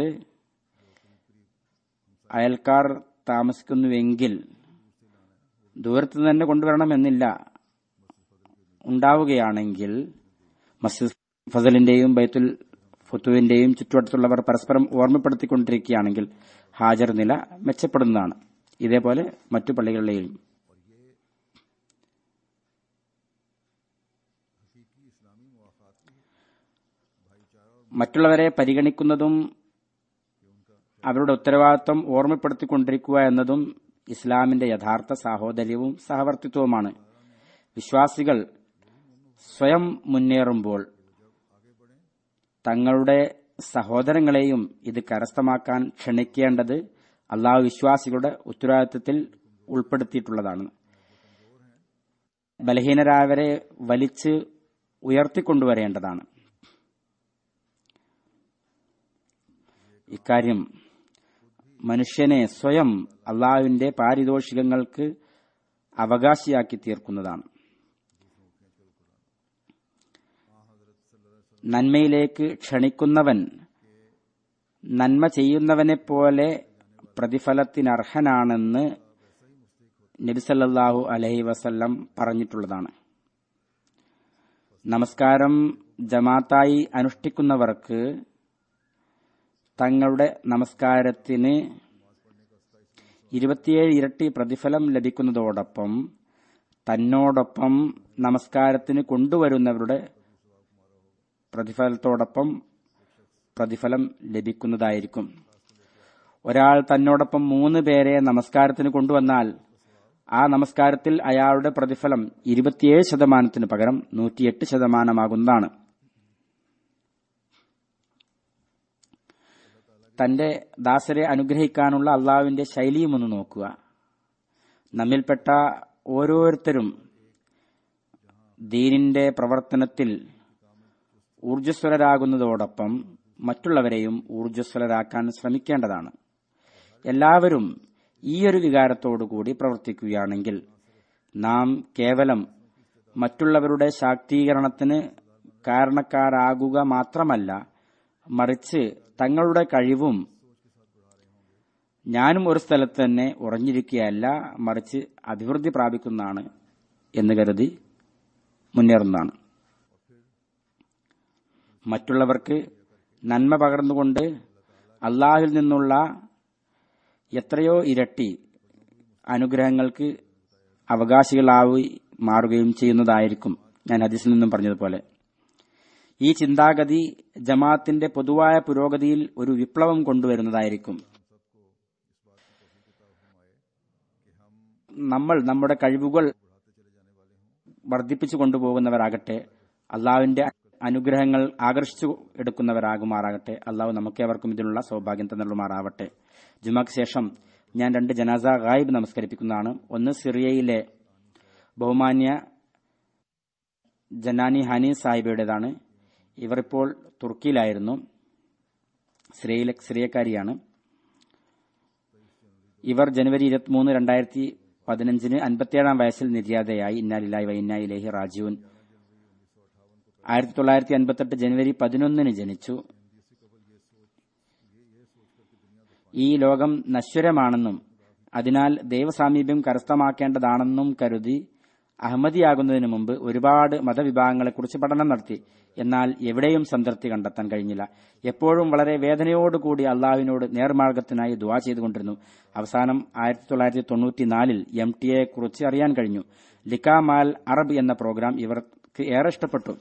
അയൽക്കാർ താമസിക്കുന്നുവെങ്കിൽ ദൂരത്ത് തന്നെ കൊണ്ടുവരണമെന്നില്ല ഉണ്ടാവുകയാണെങ്കിൽ മസ്ജിദ് ഫസലിന്റെയും ബൈത്തുൽ ഫുത്തുവിന്റെയും ചുറ്റുവട്ടത്തുള്ളവർ പരസ്പരം ഓർമ്മപ്പെടുത്തിക്കൊണ്ടിരിക്കുകയാണെങ്കിൽ ഹാജർ നില മെച്ചപ്പെടുന്നതാണ് ഇതേപോലെ മറ്റു പള്ളികളിലെയും മറ്റുള്ളവരെ പരിഗണിക്കുന്നതും അവരുടെ ഉത്തരവാദിത്വം ഓർമ്മപ്പെടുത്തിക്കൊണ്ടിരിക്കുക എന്നതും ഇസ്ലാമിന്റെ യഥാർത്ഥ സാഹോദര്യവും സഹവർത്തിത്വവുമാണ് വിശ്വാസികൾ സ്വയം മുന്നേറുമ്പോൾ തങ്ങളുടെ സഹോദരങ്ങളെയും ഇത് കരസ്ഥമാക്കാൻ ക്ഷണിക്കേണ്ടത് അള്ളാഹു വിശ്വാസികളുടെ ഉത്തരവാദിത്വത്തിൽ ഉൾപ്പെടുത്തിയിട്ടുള്ളതാണ് ബലഹീനരായവരെ വലിച്ച് ഉയർത്തിക്കൊണ്ടുവരേണ്ടതാണ് ഇക്കാര്യം മനുഷ്യനെ സ്വയം അള്ളാഹുവിന്റെ പാരിതോഷികങ്ങൾക്ക് അവകാശിയാക്കി തീർക്കുന്നതാണ് നന്മയിലേക്ക് ക്ഷണിക്കുന്നവൻ നന്മ ചെയ്യുന്നവനെപ്പോലെ പ്രതിഫലത്തിനർഹനാണെന്ന് നബിസല്ലാഹു അലഹി വസല്ലം പറഞ്ഞിട്ടുള്ളതാണ് നമസ്കാരം ജമാത്തായി അനുഷ്ഠിക്കുന്നവർക്ക് തങ്ങളുടെ നമസ്കാരത്തിന് ഇരുപത്തിയേഴ് ഇരട്ടി പ്രതിഫലം ലഭിക്കുന്നതോടൊപ്പം തന്നോടൊപ്പം നമസ്കാരത്തിന് കൊണ്ടുവരുന്നവരുടെ പ്രതിഫലത്തോടൊപ്പം പ്രതിഫലം ലഭിക്കുന്നതായിരിക്കും ഒരാൾ തന്നോടൊപ്പം മൂന്ന് പേരെ നമസ്കാരത്തിന് കൊണ്ടുവന്നാൽ ആ നമസ്കാരത്തിൽ അയാളുടെ പ്രതിഫലം ഇരുപത്തിയേഴ് ശതമാനത്തിന് പകരം നൂറ്റിയെട്ട് ശതമാനമാകുന്നതാണ് തന്റെ ദാസരെ അനുഗ്രഹിക്കാനുള്ള അള്ളാഹുവിന്റെ ശൈലിയും ഒന്ന് നോക്കുക നമ്മിൽപ്പെട്ട ഓരോരുത്തരും ദീനിന്റെ പ്രവർത്തനത്തിൽ ഊർജ്ജസ്വലരാകുന്നതോടൊപ്പം മറ്റുള്ളവരെയും ഊർജ്ജസ്വലരാക്കാൻ ശ്രമിക്കേണ്ടതാണ് എല്ലാവരും ഈയൊരു വികാരത്തോടുകൂടി പ്രവർത്തിക്കുകയാണെങ്കിൽ നാം കേവലം മറ്റുള്ളവരുടെ ശാക്തീകരണത്തിന് കാരണക്കാരാകുക മാത്രമല്ല മറിച്ച് തങ്ങളുടെ കഴിവും ഞാനും ഒരു സ്ഥലത്ത് തന്നെ ഉറഞ്ഞിരിക്കുകയല്ല മറിച്ച് അഭിവൃദ്ധി പ്രാപിക്കുന്നതാണ് എന്ന് കരുതി മുന്നേറുന്നതാണ് മറ്റുള്ളവർക്ക് നന്മ പകർന്നുകൊണ്ട് അള്ളാഹിൽ നിന്നുള്ള എത്രയോ ഇരട്ടി അനുഗ്രഹങ്ങൾക്ക് അവകാശികളായി മാറുകയും ചെയ്യുന്നതായിരിക്കും ഞാൻ ഹദീസിൽ നിന്നും പറഞ്ഞതുപോലെ ഈ ചിന്താഗതി ജമാഅത്തിന്റെ പൊതുവായ പുരോഗതിയിൽ ഒരു വിപ്ലവം കൊണ്ടുവരുന്നതായിരിക്കും നമ്മൾ നമ്മുടെ കഴിവുകൾ വർദ്ധിപ്പിച്ചു കൊണ്ടുപോകുന്നവരാകട്ടെ അള്ളാഹുവിന്റെ അനുഗ്രഹങ്ങൾ ആകർഷിച്ചു എടുക്കുന്നവരാകുമാറാകട്ടെ അള്ളാഹു നമുക്കേവർക്കും ഇതിനുള്ള സൗഭാഗ്യം തന്നുമാറാവട്ടെ ജുമാക്ക് ശേഷം ഞാൻ രണ്ട് ജനാസ ഗായിബ് നമസ്കരിപ്പിക്കുന്നതാണ് ഒന്ന് സിറിയയിലെ ബഹുമാന്യ ജനാനി ഹനി സാഹിബയുടേതാണ് ഇവർ ഇപ്പോൾ തുർക്കിയിലായിരുന്നു സിറിയയിലെ സിറിയക്കാരിയാണ് ഇവർ ജനുവരി ഇരുപത്തിമൂന്ന് രണ്ടായിരത്തി പതിനഞ്ചിന് അൻപത്തിയേഴാം വയസ്സിൽ നിര്യാതയായി ഇന്നാലില്ലായി വൈന്നായിലേഹി റാജീവൻ ആയിരത്തി തൊള്ളായിരത്തി അൻപത്തെട്ട് ജനുവരി പതിനൊന്നിന് ജനിച്ചു ഈ ലോകം നശ്വരമാണെന്നും അതിനാൽ ദൈവസാമീപ്യം കരസ്ഥമാക്കേണ്ടതാണെന്നും കരുതി അഹമ്മദിയാകുന്നതിന് മുമ്പ് ഒരുപാട് മതവിഭാഗങ്ങളെക്കുറിച്ച് പഠനം നടത്തി എന്നാൽ എവിടെയും സംതൃപ്തി കണ്ടെത്താൻ കഴിഞ്ഞില്ല എപ്പോഴും വളരെ വേദനയോടുകൂടി അള്ളാഹുവിനോട് നേർമാർഗത്തിനായി ദുവാ ചെയ്തുകൊണ്ടിരുന്നു അവസാനം ആയിരത്തി തൊള്ളായിരത്തി തൊണ്ണൂറ്റിനാലിൽ എം ടി എ കുറിച്ച് അറിയാൻ കഴിഞ്ഞു ലിക്കാമാൽ അറബ് എന്ന പ്രോഗ്രാം ഇവർക്ക് ഏറെ ഇഷ്ടപ്പെട്ടു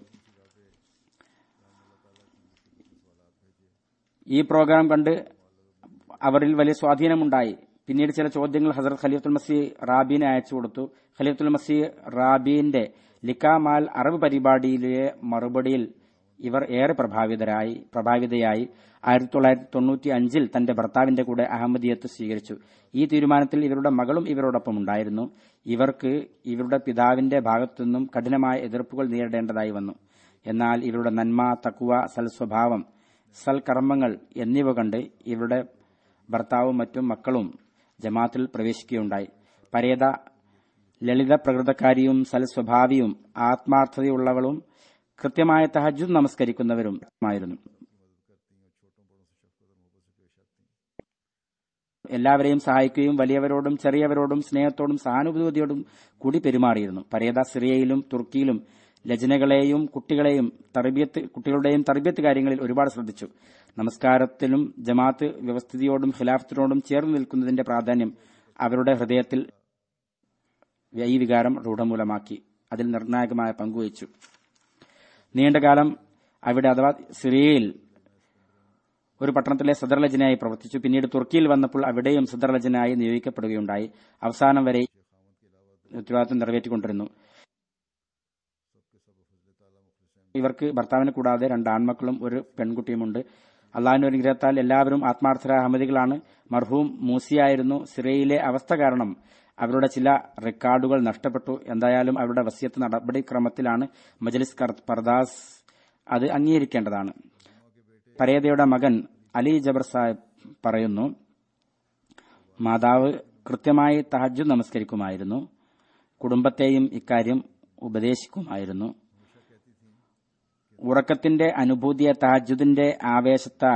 ഈ പ്രോഗ്രാം കണ്ട് അവരിൽ വലിയ സ്വാധീനമുണ്ടായി പിന്നീട് ചില ചോദ്യങ്ങൾ ഹസരത് ഖലീഫുൽ മസി റാബീനെ അയച്ചു കൊടുത്തു ഖലീഫുൽ മസി റാബീന്റെ ലിക്കാമാൽ അറബ് പരിപാടിയിലെ മറുപടിയിൽ ഇവർ ഏറെ പ്രഭാവിതരായി പ്രഭാവിതയായി ആയിരത്തി തൊള്ളായിരത്തി തൊണ്ണൂറ്റി അഞ്ചിൽ തന്റെ ഭർത്താവിന്റെ കൂടെ അഹമ്മദിയത്ത് സ്വീകരിച്ചു ഈ തീരുമാനത്തിൽ ഇവരുടെ മകളും ഇവരോടൊപ്പം ഉണ്ടായിരുന്നു ഇവർക്ക് ഇവരുടെ പിതാവിന്റെ ഭാഗത്തുനിന്നും കഠിനമായ എതിർപ്പുകൾ നേരിടേണ്ടതായി വന്നു എന്നാൽ ഇവരുടെ നന്മ തക്കുവ സൽസ്വഭാവം സൽക്കർമ്മങ്ങൾ എന്നിവ കണ്ട് ഇവരുടെ ഭർത്താവും മറ്റും മക്കളും ജമാത്തിൽ പ്രവേശിക്കുകയുണ്ടായി പരേത ലളിത പ്രകൃതക്കാരിയും സൽസ്വഭാവിയും ആത്മാർത്ഥതയുള്ളവളും കൃത്യമായ തഹജുദ് നമസ്കരിക്കുന്നവരും ആയിരുന്നു എല്ലാവരെയും സഹായിക്കുകയും വലിയവരോടും ചെറിയവരോടും സ്നേഹത്തോടും സഹാനുഭൂതിയോടും കൂടി പെരുമാറിയിരുന്നു പരേത സിറിയയിലും തുർക്കിയിലും ലജനകളെയും കുട്ടികളെയും തർബിയത്ത് കുട്ടികളുടെയും തർബിയത്ത് കാര്യങ്ങളിൽ ഒരുപാട് ശ്രദ്ധിച്ചു നമസ്കാരത്തിലും ജമാഅത്ത് വ്യവസ്ഥിതിയോടും ഖിലാഫത്തിനോടും ചേർന്ന് നിൽക്കുന്നതിന്റെ പ്രാധാന്യം അവരുടെ ഹൃദയത്തിൽ ഈ വികാരം രൂഢമൂലമാക്കി അതിൽ നിർണായകമായ പങ്കുവഹിച്ചു നീണ്ടകാലം അവിടെ അഥവാ സിറിയയിൽ ഒരു പട്ടണത്തിലെ സദർ ലജനായി പ്രവർത്തിച്ചു പിന്നീട് തുർക്കിയിൽ വന്നപ്പോൾ അവിടെയും സദർ ലജനായി നിയോഗിക്കപ്പെടുകയുണ്ടായി അവസാനം വരെ ഉത്തരവാദിത്വം നിറവേറ്റിക്കൊണ്ടിരുന്നു ഇവർക്ക് ഭർത്താവിനെ കൂടാതെ രണ്ട് ആൺമക്കളും ഒരു പെൺകുട്ടിയുമുണ്ട് അള്ളാഹിന്റെ അനുഗ്രഹത്താൽ എല്ലാവരും ആത്മാർത്ഥരായ അഹമ്മദികളാണ് മർഹൂം മൂസിയായിരുന്നു സിറയിലെ അവസ്ഥ കാരണം അവരുടെ ചില റെക്കോർഡുകൾ നഷ്ടപ്പെട്ടു എന്തായാലും അവരുടെ വസ്യത്ത് നടപടിക്രമത്തിലാണ് മജലിസ് പർദാസ് അത് അംഗീകരിക്കേണ്ടതാണ് പരേതയുടെ മകൻ അലി ജബർ സാഹിബ് പറയുന്നു മാതാവ് കൃത്യമായി തഹജ് നമസ്കരിക്കുമായിരുന്നു കുടുംബത്തെയും ഇക്കാര്യം ഉപദേശിക്കുമായിരുന്നു ഉറക്കത്തിന്റെ അനുഭൂതിയെ തഹജുദിന്റെ ആവേശത്താൽ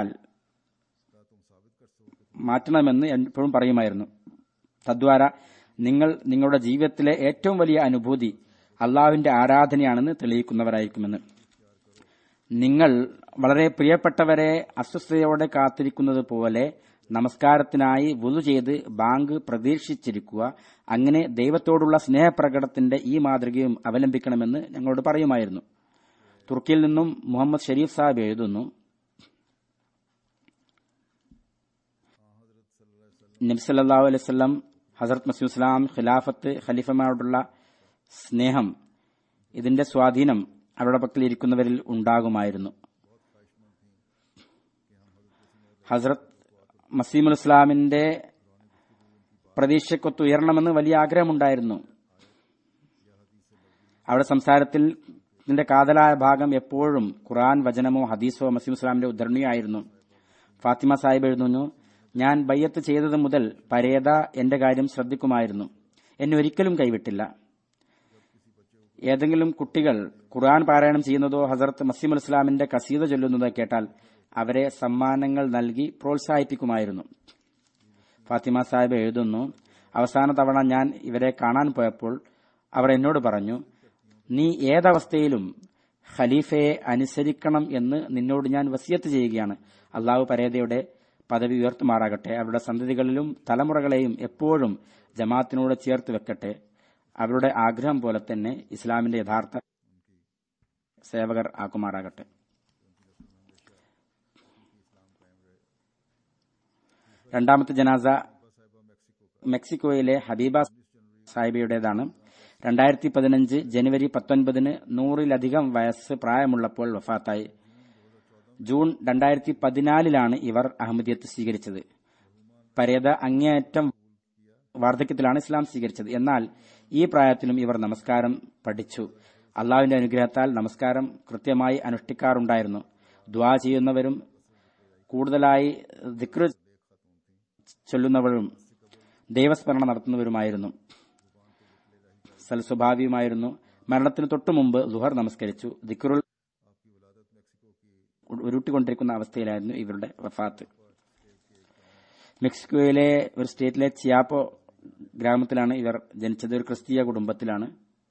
മാറ്റണമെന്ന് എപ്പോഴും പറയുമായിരുന്നു തദ്വാര നിങ്ങൾ നിങ്ങളുടെ ജീവിതത്തിലെ ഏറ്റവും വലിയ അനുഭൂതി അള്ളാഹുവിന്റെ ആരാധനയാണെന്ന് തെളിയിക്കുന്നവരായിരിക്കുമെന്ന് നിങ്ങൾ വളരെ പ്രിയപ്പെട്ടവരെ അസ്വസ്ഥതയോടെ കാത്തിരിക്കുന്നത് പോലെ നമസ്കാരത്തിനായി വുളു ചെയ്ത് ബാങ്ക് പ്രതീക്ഷിച്ചിരിക്കുക അങ്ങനെ ദൈവത്തോടുള്ള സ്നേഹപ്രകടത്തിന്റെ ഈ മാതൃകയും അവലംബിക്കണമെന്ന് ഞങ്ങളോട് പറയുമായിരുന്നു തുർക്കിയിൽ നിന്നും മുഹമ്മദ് ഷരീഫ് സാഹിബ് എഴുതുന്നു നബ്സല്ലാഹു അലൈവല്ലം ഹസരത് മസീദ് ഇസ്ലാം ഖിലാഫത്ത് ഖലീഫമാരോടുള്ള സ്നേഹം ഇതിന്റെ സ്വാധീനം അവരുടെ പക്കൽ ഇരിക്കുന്നവരിൽ ഉണ്ടാകുമായിരുന്നു ഹസ്രത്ത് മസീമുൽ ഇസ്ലാമിന്റെ പ്രതീക്ഷക്കൊത്ത് ഉയരണമെന്ന് വലിയ ആഗ്രഹമുണ്ടായിരുന്നു അവിടെ സംസാരത്തിൽ ഇതിന്റെ കാതലായ ഭാഗം എപ്പോഴും ഖുറാൻ വചനമോ ഹദീസോ മസീം ഇസ്ലാമിന്റെ ഉദ്ധരണിയോ ആയിരുന്നു ഫാത്തിമ സാഹിബ് എഴുതുന്നു ഞാൻ ബയ്യത്ത് ചെയ്തത് മുതൽ പരേത എന്റെ കാര്യം ശ്രദ്ധിക്കുമായിരുന്നു എന്നെ ഒരിക്കലും കൈവിട്ടില്ല ഏതെങ്കിലും കുട്ടികൾ ഖുർആൻ പാരായണം ചെയ്യുന്നതോ ഹസരത്ത് മസീമുൽ ഇസ്ലാമിന്റെ കസീത ചൊല്ലുന്നതോ കേട്ടാൽ അവരെ സമ്മാനങ്ങൾ നൽകി പ്രോത്സാഹിപ്പിക്കുമായിരുന്നു ഫാത്തിമ സാഹിബ് എഴുതുന്നു അവസാന തവണ ഞാൻ ഇവരെ കാണാൻ പോയപ്പോൾ അവർ എന്നോട് പറഞ്ഞു നീ ഏതവസ്ഥയിലും ഖലീഫയെ അനുസരിക്കണം എന്ന് നിന്നോട് ഞാൻ വസിയത്ത് ചെയ്യുകയാണ് അള്ളാഹു പരേതയുടെ പദവി ഉയർത്തുമാറാകട്ടെ അവരുടെ സന്തതികളിലും തലമുറകളെയും എപ്പോഴും ജമാഅത്തിനോട് ചേർത്ത് വെക്കട്ടെ അവരുടെ ആഗ്രഹം പോലെ തന്നെ ഇസ്ലാമിന്റെ യഥാർത്ഥ സേവകർ ആക്കുമാറാകട്ടെ രണ്ടാമത്തെ ജനാസ മെക്സിക്കോയിലെ ഹബീബ സാഹിബയുടേതാണ് രണ്ടായിരത്തി പതിനഞ്ച് ജനുവരി പത്തൊൻപതിന് നൂറിലധികം വയസ്സ് പ്രായമുള്ളപ്പോൾ വഫാത്തായി ജൂൺ രണ്ടായിരത്തി പതിനാലിലാണ് ഇവർ അഹമ്മദിയത്ത് സ്വീകരിച്ചത് പരേത അങ്ങേയറ്റം വാർദ്ധക്യത്തിലാണ് ഇസ്ലാം സ്വീകരിച്ചത് എന്നാൽ ഈ പ്രായത്തിലും ഇവർ നമസ്കാരം പഠിച്ചു അള്ളാഹുവിന്റെ അനുഗ്രഹത്താൽ നമസ്കാരം കൃത്യമായി അനുഷ്ഠിക്കാറുണ്ടായിരുന്നു ദ്വാ ചെയ്യുന്നവരും കൂടുതലായി ദിക്ർ ചൊല്ലുന്നവരും ദൈവസ്മരണ നടത്തുന്നവരുമായിരുന്നു സൽസ്വഭാവിയുമായിരുന്നു മരണത്തിന് തൊട്ടു മുമ്പ് ലുഹർ നമസ്കരിച്ചു ദിക്റുൽ ഉരുട്ടിക്കൊണ്ടിരിക്കുന്ന അവസ്ഥയിലായിരുന്നു ഇവരുടെ വഫാത്ത് മെക്സിക്കോയിലെ ഒരു സ്റ്റേറ്റിലെ ചിയാപ്പോ ഗ്രാമത്തിലാണ് ഇവർ ജനിച്ചത് ഒരു ക്രിസ്തീയ കുടുംബത്തിലാണ്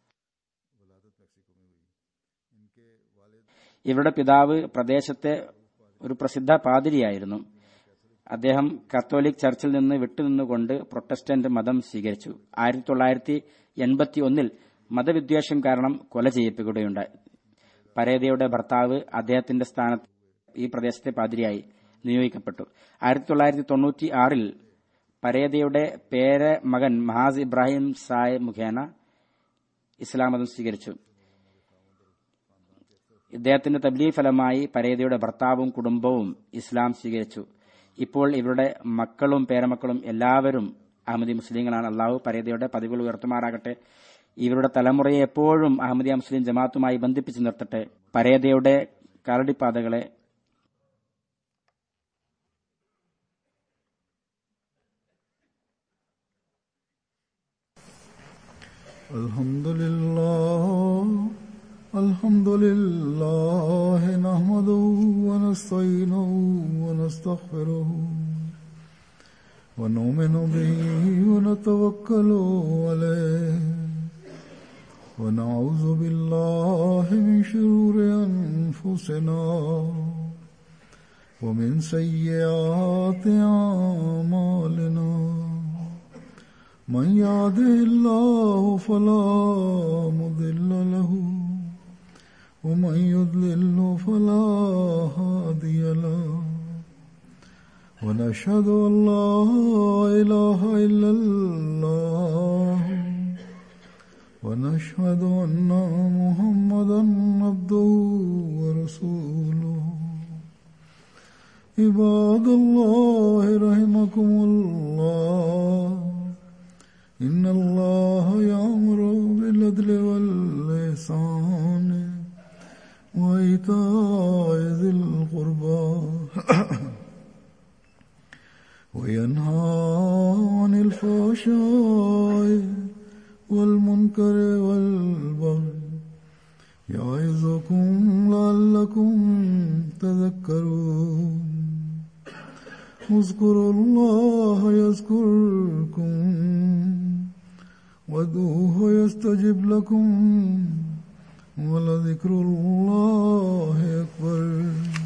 ഇവരുടെ പിതാവ് പ്രദേശത്തെ ഒരു പ്രസിദ്ധ പാതിരിയായിരുന്നു അദ്ദേഹം കത്തോലിക് ചർച്ചിൽ നിന്ന് വിട്ടുനിന്നുകൊണ്ട് പ്രൊട്ടസ്റ്റന്റ് മതം സ്വീകരിച്ചു ആയിരത്തി തൊള്ളായിരത്തി എൺപത്തി ഒന്നിൽ മതവിദ്വേഷം കാരണം കൊല ചെയ്യപ്പെടുകയുണ്ടായി പരേതയുടെ ഭർത്താവ് അദ്ദേഹത്തിന്റെ സ്ഥാനത്ത് ഈ പ്രദേശത്തെ പാതിരിയായി നിയോഗിക്കപ്പെട്ടു ആയിരത്തി തൊള്ളായിരത്തി തൊണ്ണൂറ്റി ആറിൽ പരേതയുടെ പേര മകൻ മഹാസ് ഇബ്രാഹിം സായ് മുഖേന ഇസ്ലാം മതം സ്വീകരിച്ചു ഇദ്ദേഹത്തിന്റെ തബ്ലീ ഫലമായി പരേതയുടെ ഭർത്താവും കുടുംബവും ഇസ്ലാം സ്വീകരിച്ചു ഇപ്പോൾ ഇവരുടെ മക്കളും പേരമക്കളും എല്ലാവരും അഹമ്മദി മുസ്ലിങ്ങളാണ് അള്ളാഹു പരേതയുടെ പതിവുകൾ ഉയർത്തുമാറാകട്ടെ ഇവരുടെ തലമുറയെ എപ്പോഴും അഹമ്മദിയ മുസ്ലിം ജമാഅത്തുമായി ബന്ധിപ്പിച്ചു നിർത്തട്ടെ പരേതയുടെ കരടിപ്പാതകളെ الحمد لله الحمد لله نحمده ونستعينه ونستغفره ونؤمن به ونتوكل عليه ونعوذ بالله من شرور أنفسنا ومن سيئات أعمالنا من يهده الله فلا مضل له ومن يضلل فلا هادي له ونشهد ان لا اله الا الله ونشهد ان محمدا عبده ورسوله عباد الله رحمكم الله إن الله يأمر بالعدل والإحسان وإيتاء ذي القربى وينهى عن الفحشاء والمنكر والبغي يعظكم لعلكم تذكرون اذكروا الله يذكركم وادعوه يستجب لكم ولذكر الله أكبر